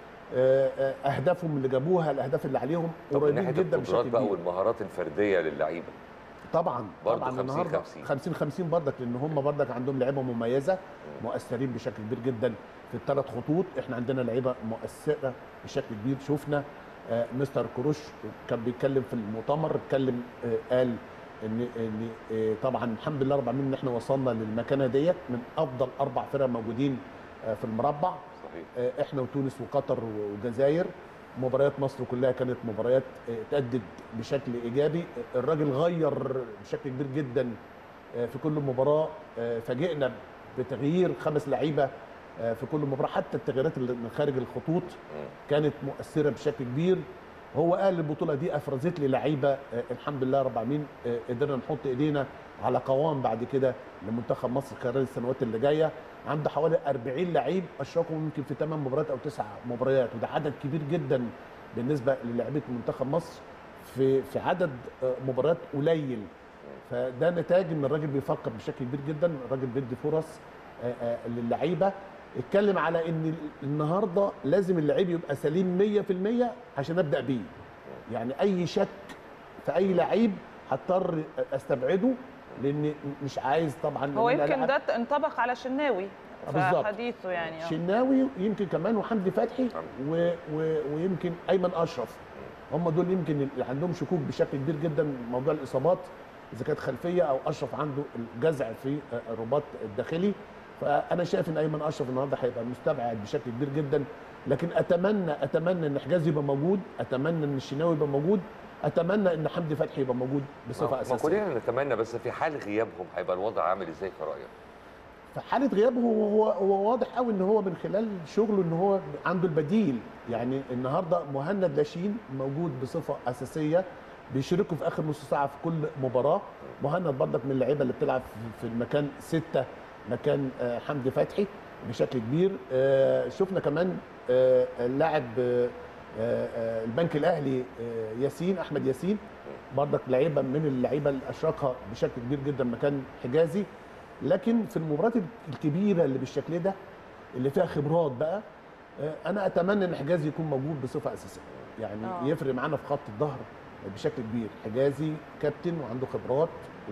Speaker 9: آه، آه، اهدافهم اللي جابوها الاهداف اللي عليهم
Speaker 1: طب من
Speaker 9: قريبين
Speaker 1: ناحيه
Speaker 9: جدا
Speaker 1: القدرات
Speaker 9: بشكل
Speaker 1: بقى
Speaker 9: كبير
Speaker 1: والمهارات الفرديه للعيبه
Speaker 9: طبعا
Speaker 1: برضه
Speaker 9: طبعا
Speaker 1: 50
Speaker 9: النهارده
Speaker 1: 50.
Speaker 9: 50 50 برضك لان هم برضك عندهم لعيبه مميزه مؤثرين بشكل كبير جدا في الثلاث خطوط احنا عندنا لعيبه مؤثره بشكل كبير شفنا آه مستر كروش كان بيتكلم في المؤتمر اتكلم آه قال ان ان آه طبعا الحمد لله رب العالمين ان احنا وصلنا للمكانه ديت من افضل اربع فرق موجودين آه في المربع
Speaker 1: صحيح
Speaker 9: آه، احنا وتونس وقطر والجزائر مباريات مصر كلها كانت مباريات آه، اتأدت بشكل ايجابي الراجل غير بشكل كبير جدا آه، في كل مباراه آه، فاجئنا بتغيير خمس لعيبه آه، في كل مباراه حتى التغييرات اللي من خارج الخطوط كانت مؤثره بشكل كبير هو قال البطوله دي افرزت لي لعيبه آه، الحمد لله رب العالمين آه، قدرنا نحط ايدينا على قوام بعد كده لمنتخب مصر خلال السنوات اللي جايه عنده حوالي 40 لعيب اشركوا يمكن في 8 مباريات او 9 مباريات وده عدد كبير جدا بالنسبه للاعيبه منتخب مصر في في عدد آه، مباريات قليل فده نتاج ان الراجل بيفكر بشكل كبير جدا الراجل بيدي فرص آه، آه، للعيبه اتكلم على ان النهارده لازم اللعيب يبقى سليم 100% عشان ابدا بيه يعني اي شك في اي لعيب هضطر استبعده لان مش عايز طبعا
Speaker 2: هو
Speaker 9: إن أنا
Speaker 2: يمكن
Speaker 9: ألعب-
Speaker 2: ده انطبق على شناوي
Speaker 9: آه،
Speaker 2: في
Speaker 9: بالظبط.
Speaker 2: حديثه يعني آه.
Speaker 9: شناوي يمكن كمان وحمدي فتحي و... و... ويمكن ايمن اشرف هم دول يمكن اللي عندهم شكوك بشكل كبير جدا موضوع الاصابات اذا كانت خلفيه او اشرف عنده الجزع في الرباط الداخلي فانا شايف ان ايمن اشرف النهارده هيبقى مستبعد بشكل كبير جدا لكن اتمنى اتمنى ان حجازي يبقى موجود اتمنى ان الشناوي يبقى موجود اتمنى ان حمدي فتحي يبقى موجود بصفه
Speaker 1: ما- ما
Speaker 9: اساسيه
Speaker 1: كلنا نتمنى بس في حال غيابهم هيبقى الوضع عامل ازاي في رايك؟
Speaker 9: في حاله غيابه هو هو, هو واضح قوي ان هو من خلال شغله ان هو عنده البديل يعني النهارده مهند لاشين موجود بصفه اساسيه بيشاركوا في اخر نص ساعه في كل مباراه مهند برضك من اللعيبه اللي بتلعب في- في المكان سته مكان آه، حمدي فتحي بشكل كبير آه، شفنا كمان آه، اللاعب آه، آه، البنك الاهلي آه، ياسين احمد ياسين برضك لعيبه من اللعيبه اللي اشركها بشكل كبير جدا مكان حجازي لكن في المباريات الكبيره اللي بالشكل ده اللي فيها خبرات بقى آه، انا اتمنى ان حجازي يكون موجود بصفه اساسيه يعني
Speaker 2: آه.
Speaker 9: يفرق معانا في خط الظهر بشكل كبير حجازي كابتن وعنده خبرات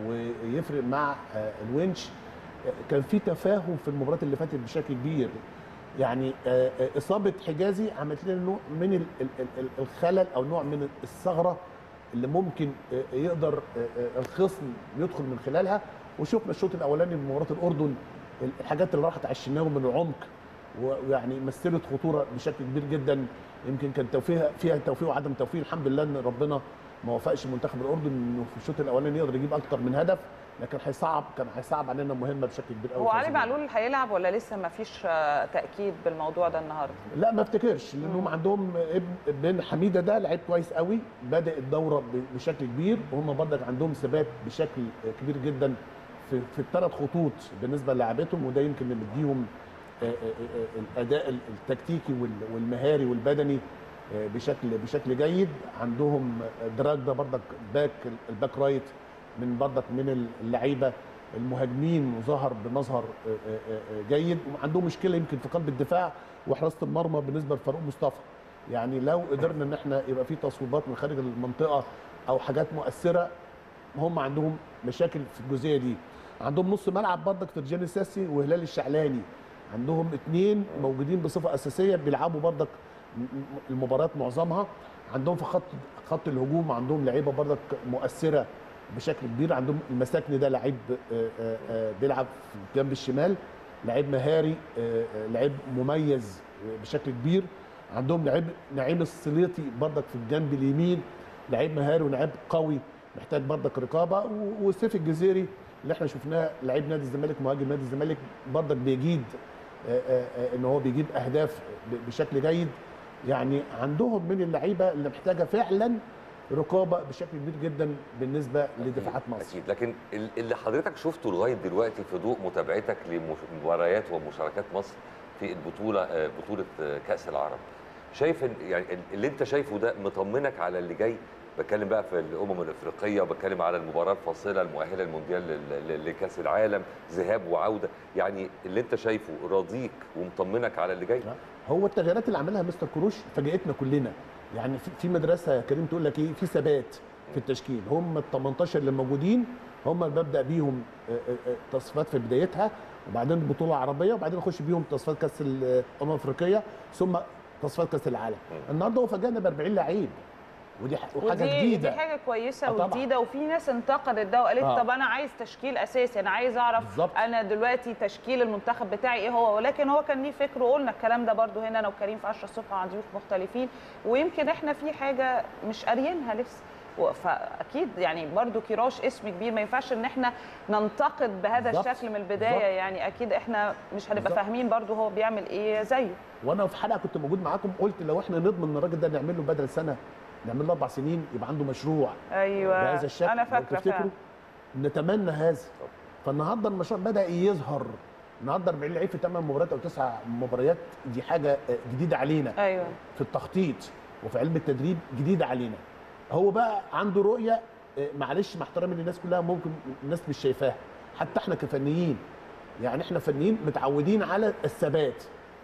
Speaker 9: ويفرق مع آه، الونش آه، كان في تفاهم في المباريات اللي فاتت بشكل كبير يعني آه، آه، اصابه حجازي عملت لنا نوع من ال- ال- ال- الخلل او نوع من الثغره اللي ممكن آه، يقدر آه، آه، الخصم يدخل من خلالها وشفنا الشوط الاولاني من مباراه الاردن الحاجات اللي راحت على الشناوي من العمق ويعني مثلت خطوره بشكل كبير جدا يمكن كان توفيق فيها توفيق وعدم توفيق الحمد لله ان ربنا ما وفقش منتخب الاردن انه في الشوط الاولاني يقدر يجيب اكتر من هدف لكن هيصعب كان هيصعب علينا مهمه بشكل كبير قوي
Speaker 2: هو
Speaker 9: في
Speaker 2: علي
Speaker 9: هذه
Speaker 2: معلول هيلعب ولا لسه ما فيش آه، تاكيد بالموضوع ده النهارده
Speaker 9: لا ما افتكرش لانهم عندهم ابن بن حميده ده لعيب كويس قوي بدا الدوره ب- بشكل كبير وهم برضك عندهم ثبات بشكل كبير جدا في في الثلاث خطوط بالنسبه للاعبتهم وده يمكن اللي مديهم آه، آه، آه، الاداء التكتيكي وال- والمهاري والبدني آه، بشكل بشكل جيد عندهم دراج ده برضك باك الباك رايت من برضك من اللعيبه المهاجمين وظهر بمظهر آه، آه، آه، جيد وعندهم مشكله يمكن في قلب الدفاع وحراسه المرمى بالنسبه لفاروق مصطفى يعني لو قدرنا ان احنا يبقى في تصويبات من خارج المنطقه او حاجات مؤثره هم عندهم مشاكل في الجزئيه دي عندهم نص ملعب برضك فرجاني الساسي وهلال الشعلاني عندهم اثنين موجودين بصفه اساسيه بيلعبوا برضك م- م- المباريات معظمها عندهم في خط خط الهجوم عندهم لعيبه برضك مؤثره بشكل كبير عندهم المساكني ده لعيب آه، آه، آه، بيلعب في جنب الشمال لعيب مهاري آه، آه، لعيب مميز آه، بشكل كبير عندهم لعيب نعيم السليطي برضك في الجنب اليمين لعيب مهاري ولعيب قوي محتاج برضك رقابه و- وسيف الجزيري اللي احنا شفناه لعيب نادي الزمالك مهاجم نادي الزمالك برضك بيجيد آه، آه، آه، ان هو بيجيب اهداف ب- بشكل جيد يعني عندهم من اللعيبه اللي محتاجه فعلا رقابه بشكل كبير جدا بالنسبه لدفاعات مصر
Speaker 1: اكيد لكن ال- اللي حضرتك شفته لغايه دلوقتي في ضوء متابعتك لمباريات ومشاركات مصر في البطوله آه، بطوله آه، كاس العرب شايف إن- يعني ال- اللي انت شايفه ده مطمنك على اللي جاي بتكلم بقى في الامم الافريقيه وبتكلم على المباراه الفاصله المؤهله المونديال لل- لل- لكاس العالم ذهاب وعوده يعني اللي انت شايفه راضيك ومطمنك على اللي جاي
Speaker 9: هو التغييرات اللي عملها مستر كروش فاجئتنا كلنا يعني في- في مدرسه يا كريم تقول لك ايه في ثبات في التشكيل هم ال 18 اللي موجودين هم اللي ببدا بيهم آه، آه، آه، تصفيات في بدايتها وبعدين البطوله العربيه وبعدين نخش بيهم تصفيات كاس الامم الافريقيه ثم تصفيات كاس العالم النهارده هو فاجئنا ب 40 لعيب ودي ح- وحاجه
Speaker 2: ودي
Speaker 9: جديده
Speaker 2: دي حاجه كويسه
Speaker 9: آه طبعاً.
Speaker 2: وجديده وفي ناس انتقدت ده وقالت
Speaker 9: آه.
Speaker 2: طب انا عايز تشكيل اساسي انا عايز اعرف
Speaker 9: بالظبط.
Speaker 2: انا دلوقتي تشكيل المنتخب بتاعي ايه هو ولكن هو كان ليه فكر وقلنا الكلام ده برضو هنا انا وكريم في 10 الصبح مع ضيوف مختلفين ويمكن احنا في حاجه مش قاريينها لسه و- فاكيد يعني برضو كيروش اسم كبير ما ينفعش ان احنا ننتقد بهذا
Speaker 9: بالظبط.
Speaker 2: الشكل من البدايه
Speaker 9: بالظبط.
Speaker 2: يعني اكيد احنا مش هنبقى
Speaker 9: بالظبط.
Speaker 2: فاهمين برضو هو بيعمل ايه زيه
Speaker 9: وانا في حلقه كنت موجود معاكم قلت لو احنا نضمن ان الراجل ده نعمل له بدل سنه نعمل له اربع سنين يبقى عنده مشروع
Speaker 2: ايوه
Speaker 9: بهذا الشكل
Speaker 2: انا
Speaker 9: لو
Speaker 2: فاكره
Speaker 9: تفتكروا
Speaker 2: فعلا
Speaker 9: نتمنى هذا فالنهارده المشروع بدا يظهر النهارده 40 لعيب في 8 مباريات او 9 مباريات دي حاجه آه، جديده علينا
Speaker 2: ايوه
Speaker 9: في التخطيط وفي علم التدريب جديده علينا هو بقى عنده رؤيه آه، معلش مع احترامي للناس كلها ممكن الناس مش شايفاها حتى احنا كفنيين يعني احنا فنيين متعودين على الثبات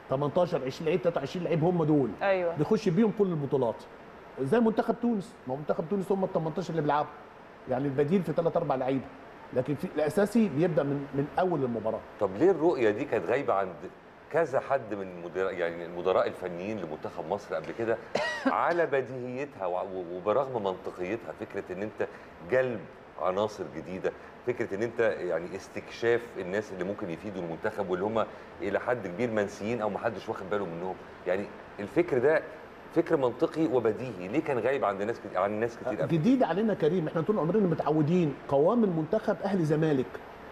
Speaker 9: 18 20 لعيب 23 لعيب هم دول
Speaker 2: ايوه
Speaker 9: نخش بيهم كل البطولات زي منتخب تونس ما هو منتخب تونس هم ال 18 اللي بيلعبوا يعني البديل في ثلاث اربع لعيبه لكن في الاساسي بيبدا من من اول المباراه
Speaker 1: طب ليه الرؤيه دي كانت غايبه عند كذا حد من مدير يعني المدراء الفنيين لمنتخب مصر قبل كده على بديهيتها وع- وبرغم منطقيتها فكره ان انت جلب عناصر جديده فكره ان انت يعني استكشاف الناس اللي ممكن يفيدوا المنتخب واللي هم الى حد كبير منسيين او ما حدش واخد باله منهم يعني الفكر ده فكر منطقي وبديهي ليه كان غايب عند ناس كتير عن ناس كتير قبل
Speaker 9: جديد علينا كريم احنا طول عمرنا متعودين قوام المنتخب اهلي زمالك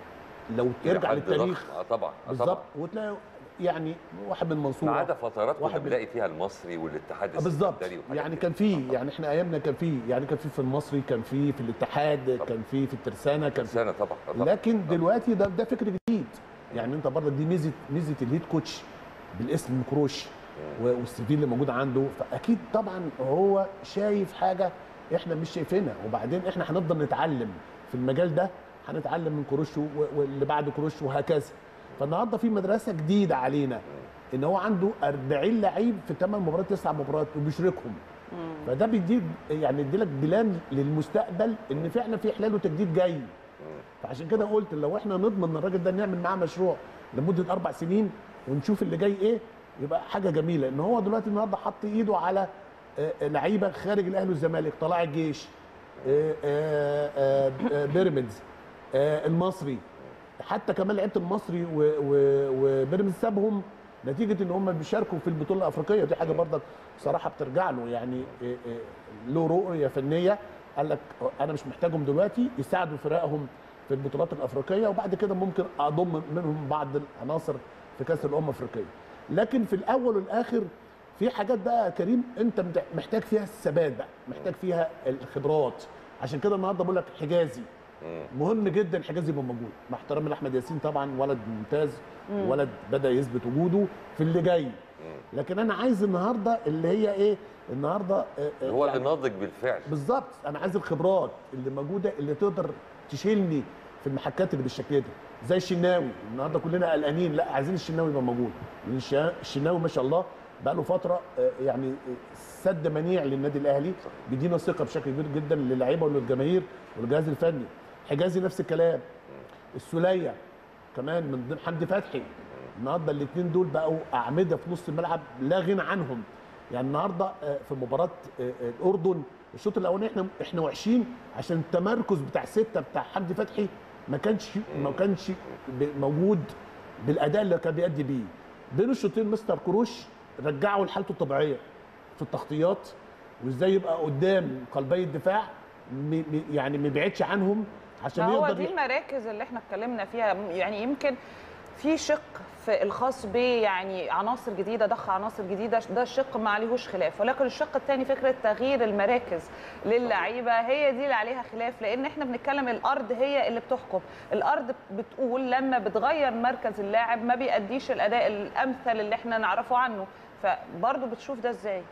Speaker 9: لو ترجع
Speaker 1: حد
Speaker 9: للتاريخ
Speaker 1: ضخم. اه طبعا آه
Speaker 9: بالظبط
Speaker 1: طبعا
Speaker 9: وتلاقي يعني واحد من المنصوره
Speaker 1: ما عدا فترات كنا
Speaker 9: واحد من-
Speaker 1: بنلاقي فيها المصري والاتحاد
Speaker 9: آه بالظبط
Speaker 1: السكندري وحاجات
Speaker 9: يعني
Speaker 1: كده.
Speaker 9: كان في
Speaker 1: آه
Speaker 9: يعني احنا ايامنا كان في يعني كان في في المصري كان في في الاتحاد
Speaker 1: طبعا.
Speaker 9: كان في في الترسانه كان في
Speaker 1: سنه طبعا آه طبعا.
Speaker 9: لكن دلوقتي ده ده فكر جديد يعني انت برضه دي ميزه ميزه الهيد كوتش بالاسم كروش و- والسي اللي موجود عنده فاكيد طبعا هو شايف حاجه احنا مش شايفينها وبعدين احنا هنفضل نتعلم في المجال ده هنتعلم من كروش و- واللي بعد كروش وهكذا فالنهارده في مدرسه جديده علينا ان هو عنده 40 لعيب في 8 مباريات 9 مباريات وبيشركهم فده بيديك يعني يديلك بلان للمستقبل ان فعلا في احلال وتجديد جاي فعشان كده قلت لو احنا نضمن ان الراجل ده نعمل معاه مشروع لمده اربع سنين ونشوف اللي جاي ايه يبقى حاجه جميله ان هو دلوقتي النهارده حط ايده على آه، آه، لعيبه خارج الاهلي والزمالك طلائع الجيش آه، آه، آه، آه، بيراميدز آه، المصري حتى كمان لعيبه المصري و- و- وبيراميدز سابهم نتيجه ان هم بيشاركوا في البطوله الافريقيه ودي حاجه برضك بصراحه بترجع له يعني آه، آه، له رؤيه فنيه قال لك انا مش محتاجهم دلوقتي يساعدوا فرقهم في البطولات الافريقيه وبعد كده ممكن اضم منهم بعض العناصر في كاس الامم الافريقيه لكن في الاول والاخر في حاجات بقى يا كريم انت مت- محتاج فيها الثبات بقى محتاج فيها الخبرات عشان كده النهارده بقول لك حجازي مهم جدا حجازي يبقى موجود مع احترامي لاحمد ياسين طبعا ولد ممتاز ولد بدا يثبت وجوده في اللي جاي لكن انا عايز النهارده اللي هي ايه النهارده آه، آه،
Speaker 1: هو
Speaker 9: يعني
Speaker 1: اللي ناضج بالفعل
Speaker 9: بالظبط انا عايز الخبرات اللي موجوده اللي تقدر تشيلني في المحكات اللي بالشكل ده زي الشناوي النهارده كلنا قلقانين لا عايزين الشناوي يبقى موجود لان الش- الشناوي ما شاء الله بقى له فتره آه، يعني آه، سد منيع للنادي الاهلي بيدينا ثقه بشكل كبير جدا للعيبه وللجماهير والجهاز الفني حجازي نفس الكلام السوليه كمان من ضمن حمدي فتحي النهارده الاثنين دول بقوا اعمده في نص الملعب لا غنى عنهم يعني النهارده آه، في مباراه آه، آه، الاردن الشوط الاولاني احنا احنا وحشين عشان التمركز بتاع سته بتاع حمدي فتحي ما كانش ما كانش ب- موجود بالاداء اللي كان بيأدي بيه بين الشوطين مستر كروش رجعه لحالته الطبيعيه في التغطيات وازاي يبقى قدام قلبي الدفاع م- م- يعني ما يبعدش عنهم عشان
Speaker 2: ما هو
Speaker 9: يقدر
Speaker 2: دي المراكز اللي احنا اتكلمنا فيها يعني يمكن في شق في الخاص ب يعني عناصر جديده ضخ عناصر جديده ده الشق ما عليهوش خلاف ولكن الشق الثاني فكره تغيير المراكز للعيبه هي دي اللي عليها خلاف لان احنا بنتكلم الارض هي اللي بتحكم الارض بتقول لما بتغير مركز اللاعب ما بيأديش الاداء الامثل اللي احنا نعرفه عنه فبرضه بتشوف ده ازاي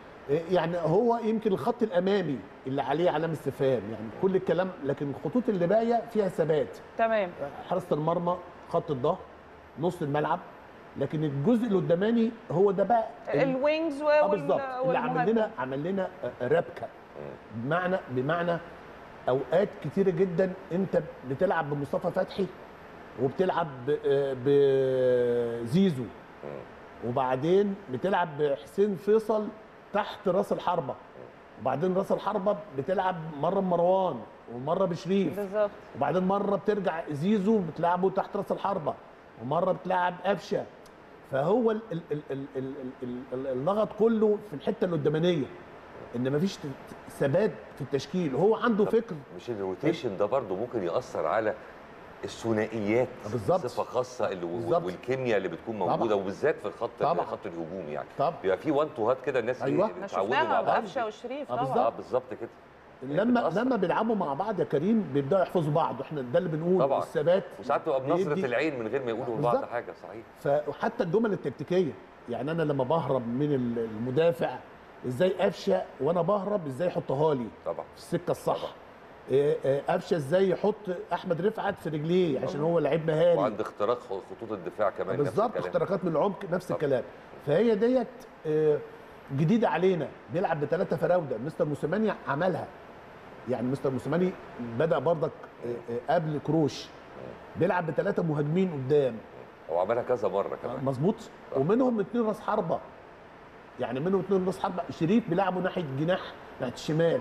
Speaker 9: يعني هو يمكن الخط الامامي اللي عليه علامه استفهام يعني كل الكلام لكن الخطوط اللي باقيه فيها ثبات
Speaker 2: تمام
Speaker 9: حراسه المرمى خط الظهر نص الملعب لكن الجزء اللي قداماني هو ده بقى ال-
Speaker 2: الوينجز
Speaker 9: اه
Speaker 2: وال-
Speaker 9: بالظبط اللي عمل
Speaker 2: والمهاجم.
Speaker 9: لنا عمل لنا آه، ربكه بمعنى بمعنى اوقات كتيره جدا انت بتلعب بمصطفى فتحي وبتلعب ب- آه، بزيزو وبعدين بتلعب بحسين فيصل تحت راس الحربه وبعدين راس الحربه بتلعب مره بمروان ومره بشريف
Speaker 2: بالظبط
Speaker 9: وبعدين مره بترجع زيزو بتلعبه تحت راس الحربه ومره بتلعب قفشه فهو ال- ال- ال- ال- ال- ال- ال- اللغط كله في الحته القدامانيه ان مفيش ت- ثبات في التشكيل هو عنده فكر
Speaker 1: مش الروتيشن ده برضه ممكن ياثر على الثنائيات
Speaker 9: بالظبط.
Speaker 1: صفه خاصه اللي
Speaker 9: بالظبط.
Speaker 1: والكيمياء اللي بتكون
Speaker 9: طبعا.
Speaker 1: موجوده وبالذات في الخط
Speaker 9: طبعا.
Speaker 1: خط الهجوم يعني
Speaker 9: طبعا.
Speaker 1: بيبقى في وان تو هات كده الناس
Speaker 9: أيوة.
Speaker 2: احنا
Speaker 1: اتعودوا مع
Speaker 2: شفناها
Speaker 1: بعض
Speaker 2: بقفشه وشريف
Speaker 9: آه،
Speaker 2: طبعا
Speaker 9: بالظبط.
Speaker 1: اه بالظبط كده
Speaker 9: لما
Speaker 1: بتأثر.
Speaker 9: لما بيلعبوا مع بعض يا كريم بيبداوا يحفظوا بعض واحنا ده اللي بنقول
Speaker 1: طبعا.
Speaker 9: الثبات
Speaker 1: وساعات تبقى بنظره
Speaker 9: بيدي-
Speaker 1: العين من غير ما يقولوا لبعض
Speaker 9: بالظبط.
Speaker 1: حاجه صحيح
Speaker 9: ف- وحتى الجمل التكتيكيه يعني انا لما بهرب من ال- المدافع ازاي قفشه وانا بهرب ازاي يحطها لي
Speaker 1: طبعا
Speaker 9: في السكه الصح إيه، إيه، قفشه ازاي يحط احمد رفعت في رجليه عشان هو لعيب مهاري
Speaker 1: وعند اختراق خطوط الدفاع كمان نفس
Speaker 9: بالظبط
Speaker 1: الكلام.
Speaker 9: اختراقات من العمق نفس
Speaker 1: طبعا.
Speaker 9: الكلام فهي ديت آه، جديده علينا بيلعب بثلاثه فراوده مستر موسيماني عملها يعني مستر موسيماني بدا برضك آه، آه، قبل كروش بيلعب بثلاثه مهاجمين قدام
Speaker 1: هو عملها كذا مره كمان
Speaker 9: مظبوط ومنهم اثنين راس حربه يعني منهم اثنين راس حربه شريف بيلعبه ناحيه جناح ناحيه الشمال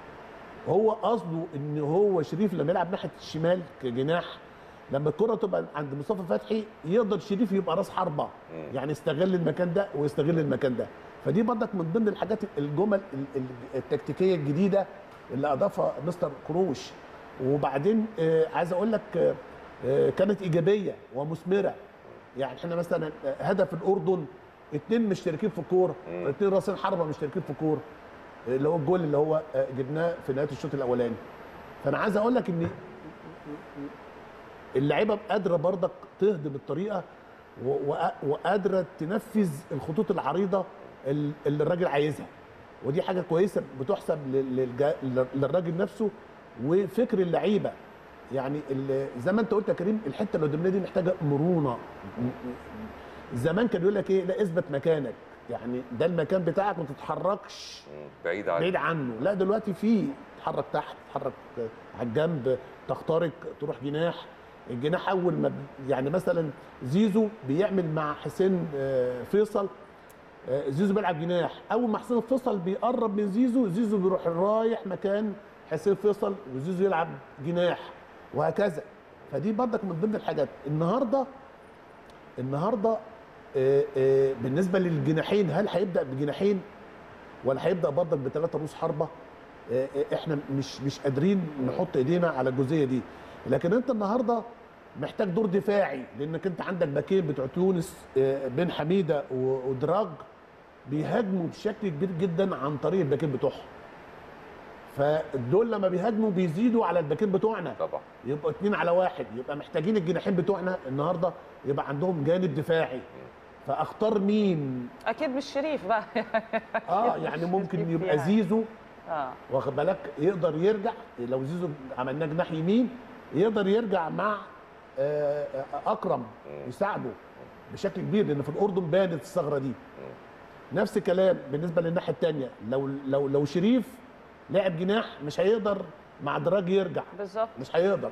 Speaker 9: هو قصده ان هو شريف لما يلعب ناحيه الشمال كجناح لما الكره تبقى عند مصطفى فتحي يقدر شريف يبقى راس حربه يعني يستغل المكان ده ويستغل المكان ده فدي برضك من ضمن الحاجات الجمل ال- ال- التكتيكيه الجديده اللي اضافها مستر كروش وبعدين آه، عايز اقول لك آه، آه، كانت ايجابيه ومثمره يعني احنا مثلا آه، هدف الاردن اثنين مشتركين في الكوره اثنين راسين حربه مشتركين في الكوره اللي هو الجول اللي هو آه، جبناه في نهايه الشوط الاولاني فانا عايز اقول لك ان اللعيبه قادره برضك تهضم الطريقه و- وق- وقادره تنفذ الخطوط العريضه ال- اللي الراجل عايزها ودي حاجه كويسه بتحسب لل- للجا- للراجل نفسه وفكر اللعيبه يعني ال- زي ما انت قلت يا كريم الحته اللي قدامنا دي محتاجه مرونه زمان كان يقول لك ايه لا اثبت مكانك يعني ده المكان بتاعك ما تتحركش
Speaker 1: مم. بعيد عن
Speaker 9: بعيد عنه لا دلوقتي في تتحرك تحت تتحرك على الجنب تخترق تروح جناح الجناح اول ما ب- يعني مثلا زيزو بيعمل مع حسين آه، فيصل آه، زيزو بيلعب جناح اول ما حسين فيصل بيقرب من زيزو زيزو بيروح رايح مكان حسين فيصل وزيزو يلعب جناح وهكذا فدي برضك من ضمن الحاجات النهارده النهارده آه، آه، بالنسبه للجناحين هل هيبدا بجناحين ولا هيبدا برضك بثلاثه رؤوس حربه آه، آه، احنا مش مش قادرين نحط ايدينا على الجزئيه دي لكن انت النهارده محتاج دور دفاعي لانك انت عندك باكين بتوع تونس آه، بن حميده و- ودراج بيهاجموا بشكل كبير جدا عن طريق الباكين بتوعهم فدول لما بيهاجموا بيزيدوا على الباكين بتوعنا
Speaker 1: طبعا
Speaker 9: يبقى اتنين على واحد يبقى محتاجين الجناحين بتوعنا النهارده يبقى عندهم جانب دفاعي فاختار مين
Speaker 2: اكيد مش شريف بقى
Speaker 9: اه يعني ممكن
Speaker 2: شريف
Speaker 9: يبقى
Speaker 2: يعني.
Speaker 9: زيزو
Speaker 2: اه
Speaker 9: واخد بالك يقدر يرجع لو زيزو عملناه جناح يمين يقدر يرجع مع آه، آه، اكرم يساعده بشكل كبير لان في الاردن بانت الثغره دي نفس الكلام بالنسبه للناحيه الثانيه لو لو لو شريف لعب جناح مش هيقدر مع دراج يرجع
Speaker 2: بالظبط
Speaker 9: مش هيقدر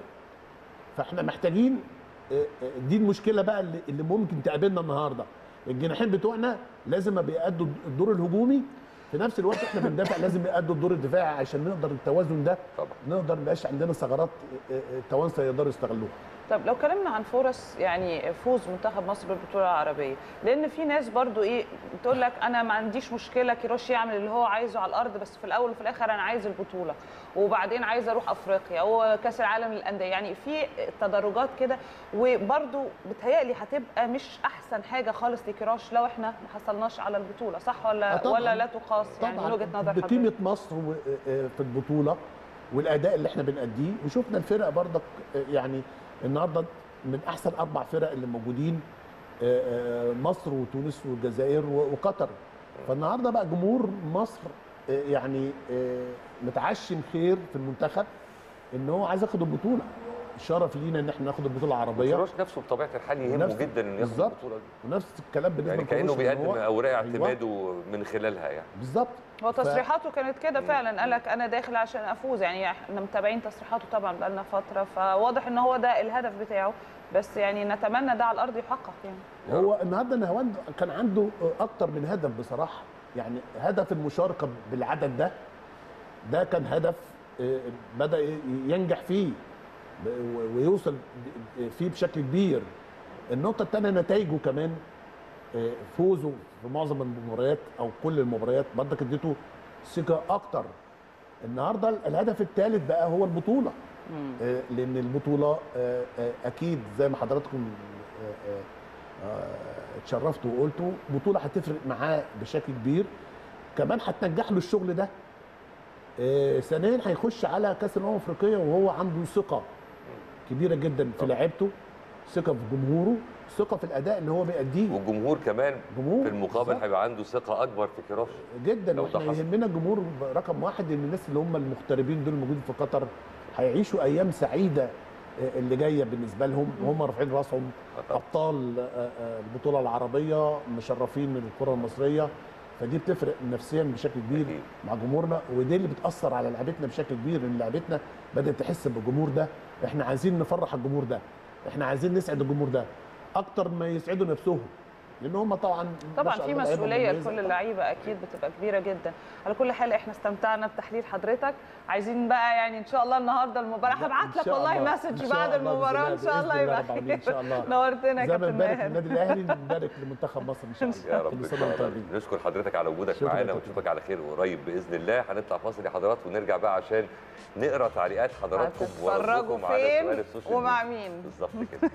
Speaker 9: فاحنا محتاجين آه، آه، دي المشكله بقى اللي اللي ممكن تقابلنا النهارده الجناحين بتوعنا لازم بيأدوا الدور الهجومي في نفس الوقت احنا بندافع لازم يأدوا الدور الدفاعي عشان نقدر التوازن ده
Speaker 1: طبعا
Speaker 9: نقدر مبقاش عندنا ثغرات آه، آه، التوانسه يقدروا يستغلوها
Speaker 2: طب لو اتكلمنا عن فرص يعني فوز منتخب مصر بالبطوله العربيه لان في ناس برضو ايه بتقول لك انا ما عنديش مشكله كيروش يعمل اللي هو عايزه على الارض بس في الاول وفي الاخر انا عايز البطوله وبعدين عايز اروح افريقيا وكاس العالم للانديه يعني في تدرجات كده وبرضو بتهيألي هتبقى مش احسن حاجه خالص لكيروش لو احنا ما حصلناش على البطوله صح ولا
Speaker 9: آه طبعاً.
Speaker 2: ولا لا تقاس يعني من وجهه نظر
Speaker 9: بقيمه
Speaker 2: حضرتك
Speaker 9: مصر و- آه، في البطوله والاداء اللي احنا بنأديه وشفنا الفرق برضك آه، يعني النهارده من احسن اربع فرق اللي موجودين آه، آه، مصر وتونس والجزائر و- وقطر فالنهارده بقى جمهور مصر آه، يعني آه، متعشم خير في المنتخب ان هو عايز ياخد البطوله شرف لينا ان احنا ناخد البطوله العربيه
Speaker 1: كيروش نفسه بطبيعه الحال يهمه
Speaker 9: نفس-
Speaker 1: جدا انه ياخد
Speaker 9: بالظبط.
Speaker 1: البطوله دي
Speaker 9: ونفس الكلام بالنسبه
Speaker 1: يعني كانه
Speaker 9: لكروش، إن
Speaker 1: بيقدم
Speaker 9: هو-
Speaker 1: اوراق
Speaker 9: أيوة،
Speaker 1: اعتماده من خلالها يعني
Speaker 9: بالظبط
Speaker 2: هو
Speaker 9: ف-
Speaker 2: تصريحاته كانت كده فعلا قال لك انا داخل عشان افوز يعني احنا متابعين تصريحاته طبعا بقالنا فتره فواضح ان هو ده الهدف بتاعه بس يعني نتمنى ده على الارض يحقق يعني
Speaker 9: هو النهارده نهاوند كان عنده اكتر من هدف بصراحه يعني هدف المشاركه بالعدد ده ده كان هدف آه، بدا ينجح فيه ب- ويوصل ب- فيه بشكل كبير النقطه الثانيه نتائجه كمان آه، فوزه في معظم المباريات او كل المباريات برضك اديته ثقه اكتر النهارده الهدف الثالث بقى هو البطوله آه، لان البطوله آه، آه، اكيد زي ما حضراتكم آه، آه، آه، اتشرفتوا وقلتوا بطوله هتفرق معاه بشكل كبير كمان هتنجح له الشغل ده آه، ثانيا هيخش على كاس الامم الافريقيه وهو عنده ثقه كبيره جدا في لعيبته ثقه في جمهوره ثقه في الاداء اللي هو بيأديه
Speaker 1: والجمهور كمان
Speaker 9: جمهور
Speaker 1: في المقابل
Speaker 9: بالظبط.
Speaker 1: هيبقى عنده ثقه اكبر في كيروش
Speaker 9: جدا
Speaker 1: لو ده
Speaker 9: واحنا
Speaker 1: حصل.
Speaker 9: يهمنا الجمهور رقم واحد ان الناس اللي هم المغتربين دول الموجودين في قطر هيعيشوا ايام سعيده آه، اللي جايه بالنسبه لهم وهم رافعين راسهم
Speaker 1: طبعا.
Speaker 9: ابطال آه، آه، البطوله العربيه مشرفين من الكره المصريه فدي بتفرق نفسيا بشكل كبير
Speaker 1: أكيد.
Speaker 9: مع جمهورنا ودي اللي بتاثر على لعبتنا بشكل كبير ان لعبتنا بدات تحس بالجمهور ده احنا عايزين نفرح الجمهور ده احنا عايزين نسعد الجمهور ده اكتر ما يسعدوا نفسهم لان هم طبعا ما
Speaker 2: طبعا
Speaker 9: شاء
Speaker 2: في
Speaker 9: الله لعيبة
Speaker 2: مسؤوليه
Speaker 9: مميزة.
Speaker 2: لكل اللعيبه اكيد بتبقى كبيره جدا على كل حال احنا استمتعنا بتحليل حضرتك عايزين بقى يعني ان شاء الله النهارده المباراه هبعت
Speaker 9: إن
Speaker 2: لك
Speaker 9: شاء
Speaker 2: والله
Speaker 9: الله.
Speaker 2: مسج
Speaker 9: إن شاء
Speaker 2: بعد
Speaker 9: الله
Speaker 2: المباراه ان
Speaker 9: بإذن
Speaker 2: شاء
Speaker 9: الله
Speaker 2: الله يبقى
Speaker 9: رب العالمين. إن شاء الله.
Speaker 2: نورتنا يا
Speaker 9: زي ما
Speaker 2: كابتن
Speaker 9: بنبارك
Speaker 2: ماهر
Speaker 9: للنادي الاهلي نبارك لمنتخب مصر ان شاء الله
Speaker 1: يا رب
Speaker 9: كل
Speaker 1: ان
Speaker 9: سنه
Speaker 1: شاء
Speaker 9: وانتم
Speaker 1: الله
Speaker 9: طيبين
Speaker 1: نشكر حضرتك على وجودك
Speaker 9: شكراً
Speaker 1: معانا
Speaker 9: يا
Speaker 1: ونشوفك على خير قريب باذن الله هنطلع فاصل يا حضرات ونرجع بقى عشان نقرا تعليقات حضراتكم
Speaker 2: هتتفرجوا
Speaker 1: وردكم على
Speaker 2: فين
Speaker 1: سؤال السوشيال
Speaker 2: ومع
Speaker 1: ميديا.
Speaker 2: مين؟
Speaker 1: بالظبط كده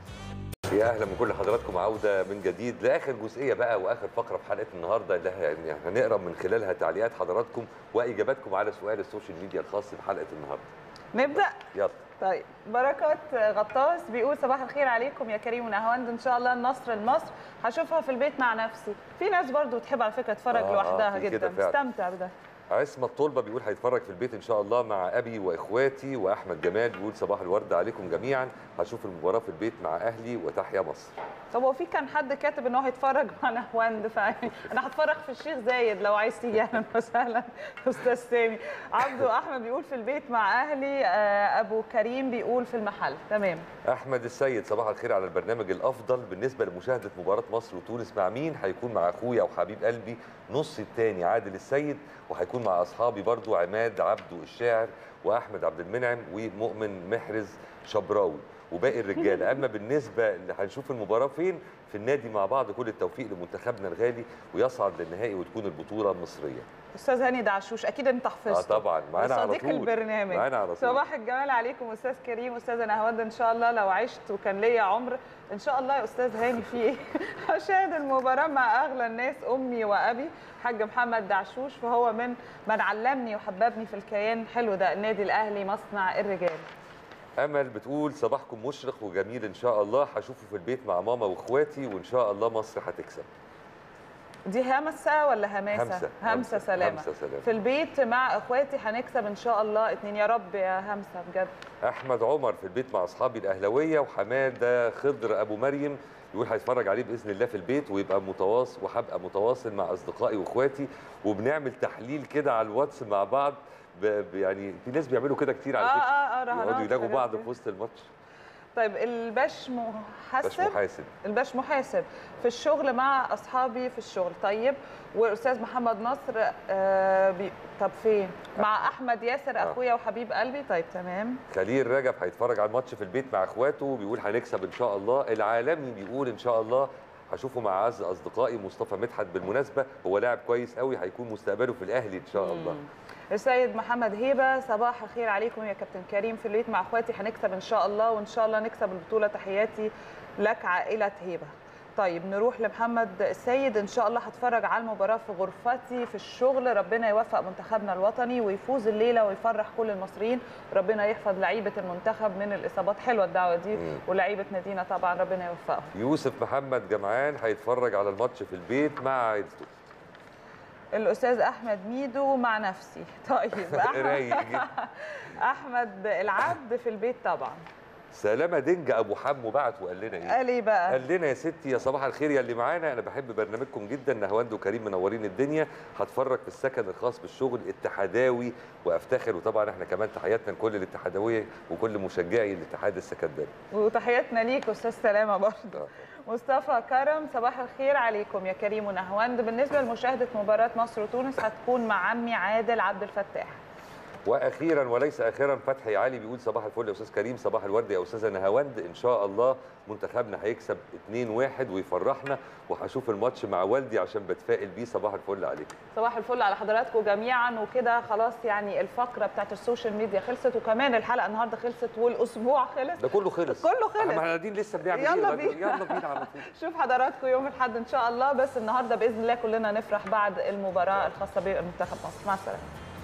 Speaker 1: يا اهلا بكل حضراتكم عوده من جديد لاخر جزئيه بقى واخر فقره في حلقه النهارده اللي ه- يعني هنقرا من خلالها تعليقات حضراتكم واجاباتكم على سؤال السوشيال ميديا الخاص بحلقه النهارده
Speaker 2: نبدا
Speaker 1: يلا
Speaker 2: طيب بركات غطاس بيقول صباح الخير عليكم يا كريم ونهاوند ان شاء الله النصر لمصر هشوفها في البيت مع نفسي في ناس برضو تحب على فكره تتفرج
Speaker 1: آه، آه،
Speaker 2: لوحدها
Speaker 1: في كده
Speaker 2: جدا
Speaker 1: فعلا.
Speaker 2: استمتع بده
Speaker 1: عصمة الطلبة بيقول هيتفرج في البيت إن شاء الله مع أبي وإخواتي وأحمد جمال بيقول صباح الورد عليكم جميعا هشوف المباراة في البيت مع أهلي وتحيا مصر
Speaker 2: طب هو في كان حد كاتب ان هو هيتفرج مع نهواند فيعني انا هتفرج في الشيخ زايد لو عايز تيجي اهلا وسهلا استاذ سامي عبده احمد بيقول في البيت مع اهلي آه، ابو كريم بيقول في المحل تمام
Speaker 1: أحمد السيد صباح الخير على البرنامج الأفضل بالنسبة لمشاهدة مباراة مصر وتونس مع مين هيكون مع أخويا وحبيب قلبي نص التاني عادل السيد وهيكون مع أصحابي برضو عماد عبده الشاعر وأحمد عبد المنعم ومؤمن محرز شبراوي وباقي الرجاله اما بالنسبه اللي هنشوف المباراه فين في النادي مع بعض كل التوفيق لمنتخبنا الغالي ويصعد للنهائي وتكون البطوله مصريه
Speaker 2: استاذ هاني دعشوش اكيد انت حفظته
Speaker 1: اه طبعا معانا على
Speaker 2: صديق
Speaker 1: طول
Speaker 2: البرنامج
Speaker 1: معانا على طول
Speaker 2: صباح الجمال عليكم استاذ كريم استاذه نهاوند ان شاء الله لو عشت وكان ليا عمر ان شاء الله يا استاذ هاني في ايه هشاهد المباراه مع اغلى الناس امي وابي حاج محمد دعشوش فهو من من علمني وحببني في الكيان حلو ده النادي الاهلي مصنع الرجال
Speaker 1: امل بتقول صباحكم مشرق وجميل ان شاء الله هشوفه في البيت مع ماما واخواتي وان شاء الله مصر هتكسب
Speaker 2: دي همسه ولا هماسه
Speaker 1: همسة.
Speaker 2: همسه
Speaker 1: همسة.
Speaker 2: سلامه
Speaker 1: همسة سلامة.
Speaker 2: في البيت مع اخواتي هنكسب ان شاء الله اتنين يا رب يا همسه بجد
Speaker 1: احمد عمر في البيت مع اصحابي الاهلاويه وحماده خضر ابو مريم يقول هيتفرج عليه باذن الله في البيت ويبقى متواصل وهبقى متواصل مع اصدقائي واخواتي وبنعمل تحليل كده علل الواتس مع بعض ب... ب- يعني في ناس بيعملوا كده كتير على
Speaker 2: آه،
Speaker 1: فكره
Speaker 2: آه، آه، رهانات
Speaker 1: يقعدوا يلاقوا
Speaker 2: وحاجات
Speaker 1: بعض
Speaker 2: كده.
Speaker 1: في وسط الماتش
Speaker 2: طيب الباش
Speaker 1: باش
Speaker 2: محسب
Speaker 1: محاسب
Speaker 2: الباش محاسب في الشغل مع اصحابي في الشغل طيب والاستاذ محمد نصر آه بي... طب فين مع احمد ياسر
Speaker 1: آه.
Speaker 2: اخويا وحبيب قلبي طيب تمام
Speaker 1: خليل رجب هيتفرج على الماتش في البيت مع اخواته بيقول هنكسب ان شاء الله العالمي بيقول ان شاء الله هشوفه مع اعز اصدقائي مصطفى مدحت بالمناسبه هو لاعب كويس قوي هيكون مستقبله في الاهلي ان شاء الله
Speaker 2: السيد محمد هيبه صباح الخير عليكم يا كابتن كريم في البيت مع اخواتي هنكسب ان شاء الله وان شاء الله نكسب البطوله تحياتي لك عائله هيبه طيب نروح لمحمد السيد ان شاء الله هتفرج على المباراه في غرفتي في الشغل ربنا يوفق منتخبنا الوطني ويفوز الليله ويفرح كل المصريين ربنا يحفظ لعيبه المنتخب من الاصابات حلوه الدعوه دي
Speaker 1: مم.
Speaker 2: ولعيبه نادينا طبعا ربنا يوفقهم
Speaker 1: يوسف محمد جمعان هيتفرج على الماتش في البيت مع عيلته
Speaker 2: الاستاذ احمد ميدو مع نفسي طيب
Speaker 1: رايق
Speaker 2: احمد
Speaker 1: جدا.
Speaker 2: احمد العبد في البيت طبعا
Speaker 1: سلامه دنجا ابو حمو بعت وقال لنا ايه
Speaker 2: قال ايه بقى
Speaker 1: قال لنا يا ستي يا صباح الخير يا اللي معانا انا بحب برنامجكم جدا نهواند وكريم منورين الدنيا هتفرج في السكن الخاص بالشغل اتحاداوي وافتخر وطبعا احنا كمان تحياتنا لكل الاتحاداويه وكل مشجعي الاتحاد السكندري
Speaker 2: وتحياتنا ليك استاذ سلامه برضه
Speaker 1: آه.
Speaker 2: مصطفى كرم صباح الخير عليكم يا كريم ونهواند بالنسبه لمشاهده مباراه مصر وتونس هتكون مع عمي عادل عبد الفتاح
Speaker 1: واخيرا وليس اخيرا فتحي علي بيقول صباح الفل يا استاذ كريم صباح الورد يا استاذه نهاوند ان شاء الله منتخبنا هيكسب 2-1 ويفرحنا وهشوف الماتش مع والدي عشان بتفائل بيه صباح الفل عليكم
Speaker 2: صباح الفل على حضراتكم جميعا وكده خلاص يعني الفقره بتاعت السوشيال ميديا خلصت وكمان الحلقه النهارده خلصت والاسبوع خلص
Speaker 1: ده كله خلص
Speaker 2: كله خلص.
Speaker 1: احنا قاعدين لسه بنعمل
Speaker 2: يلا
Speaker 1: ايه
Speaker 2: بينا.
Speaker 1: يلا بينا على طول
Speaker 2: شوف حضراتكم يوم الاحد ان شاء الله بس النهارده باذن الله كلنا نفرح بعد المباراه الخاصه بمنتخب مصر مع السلامه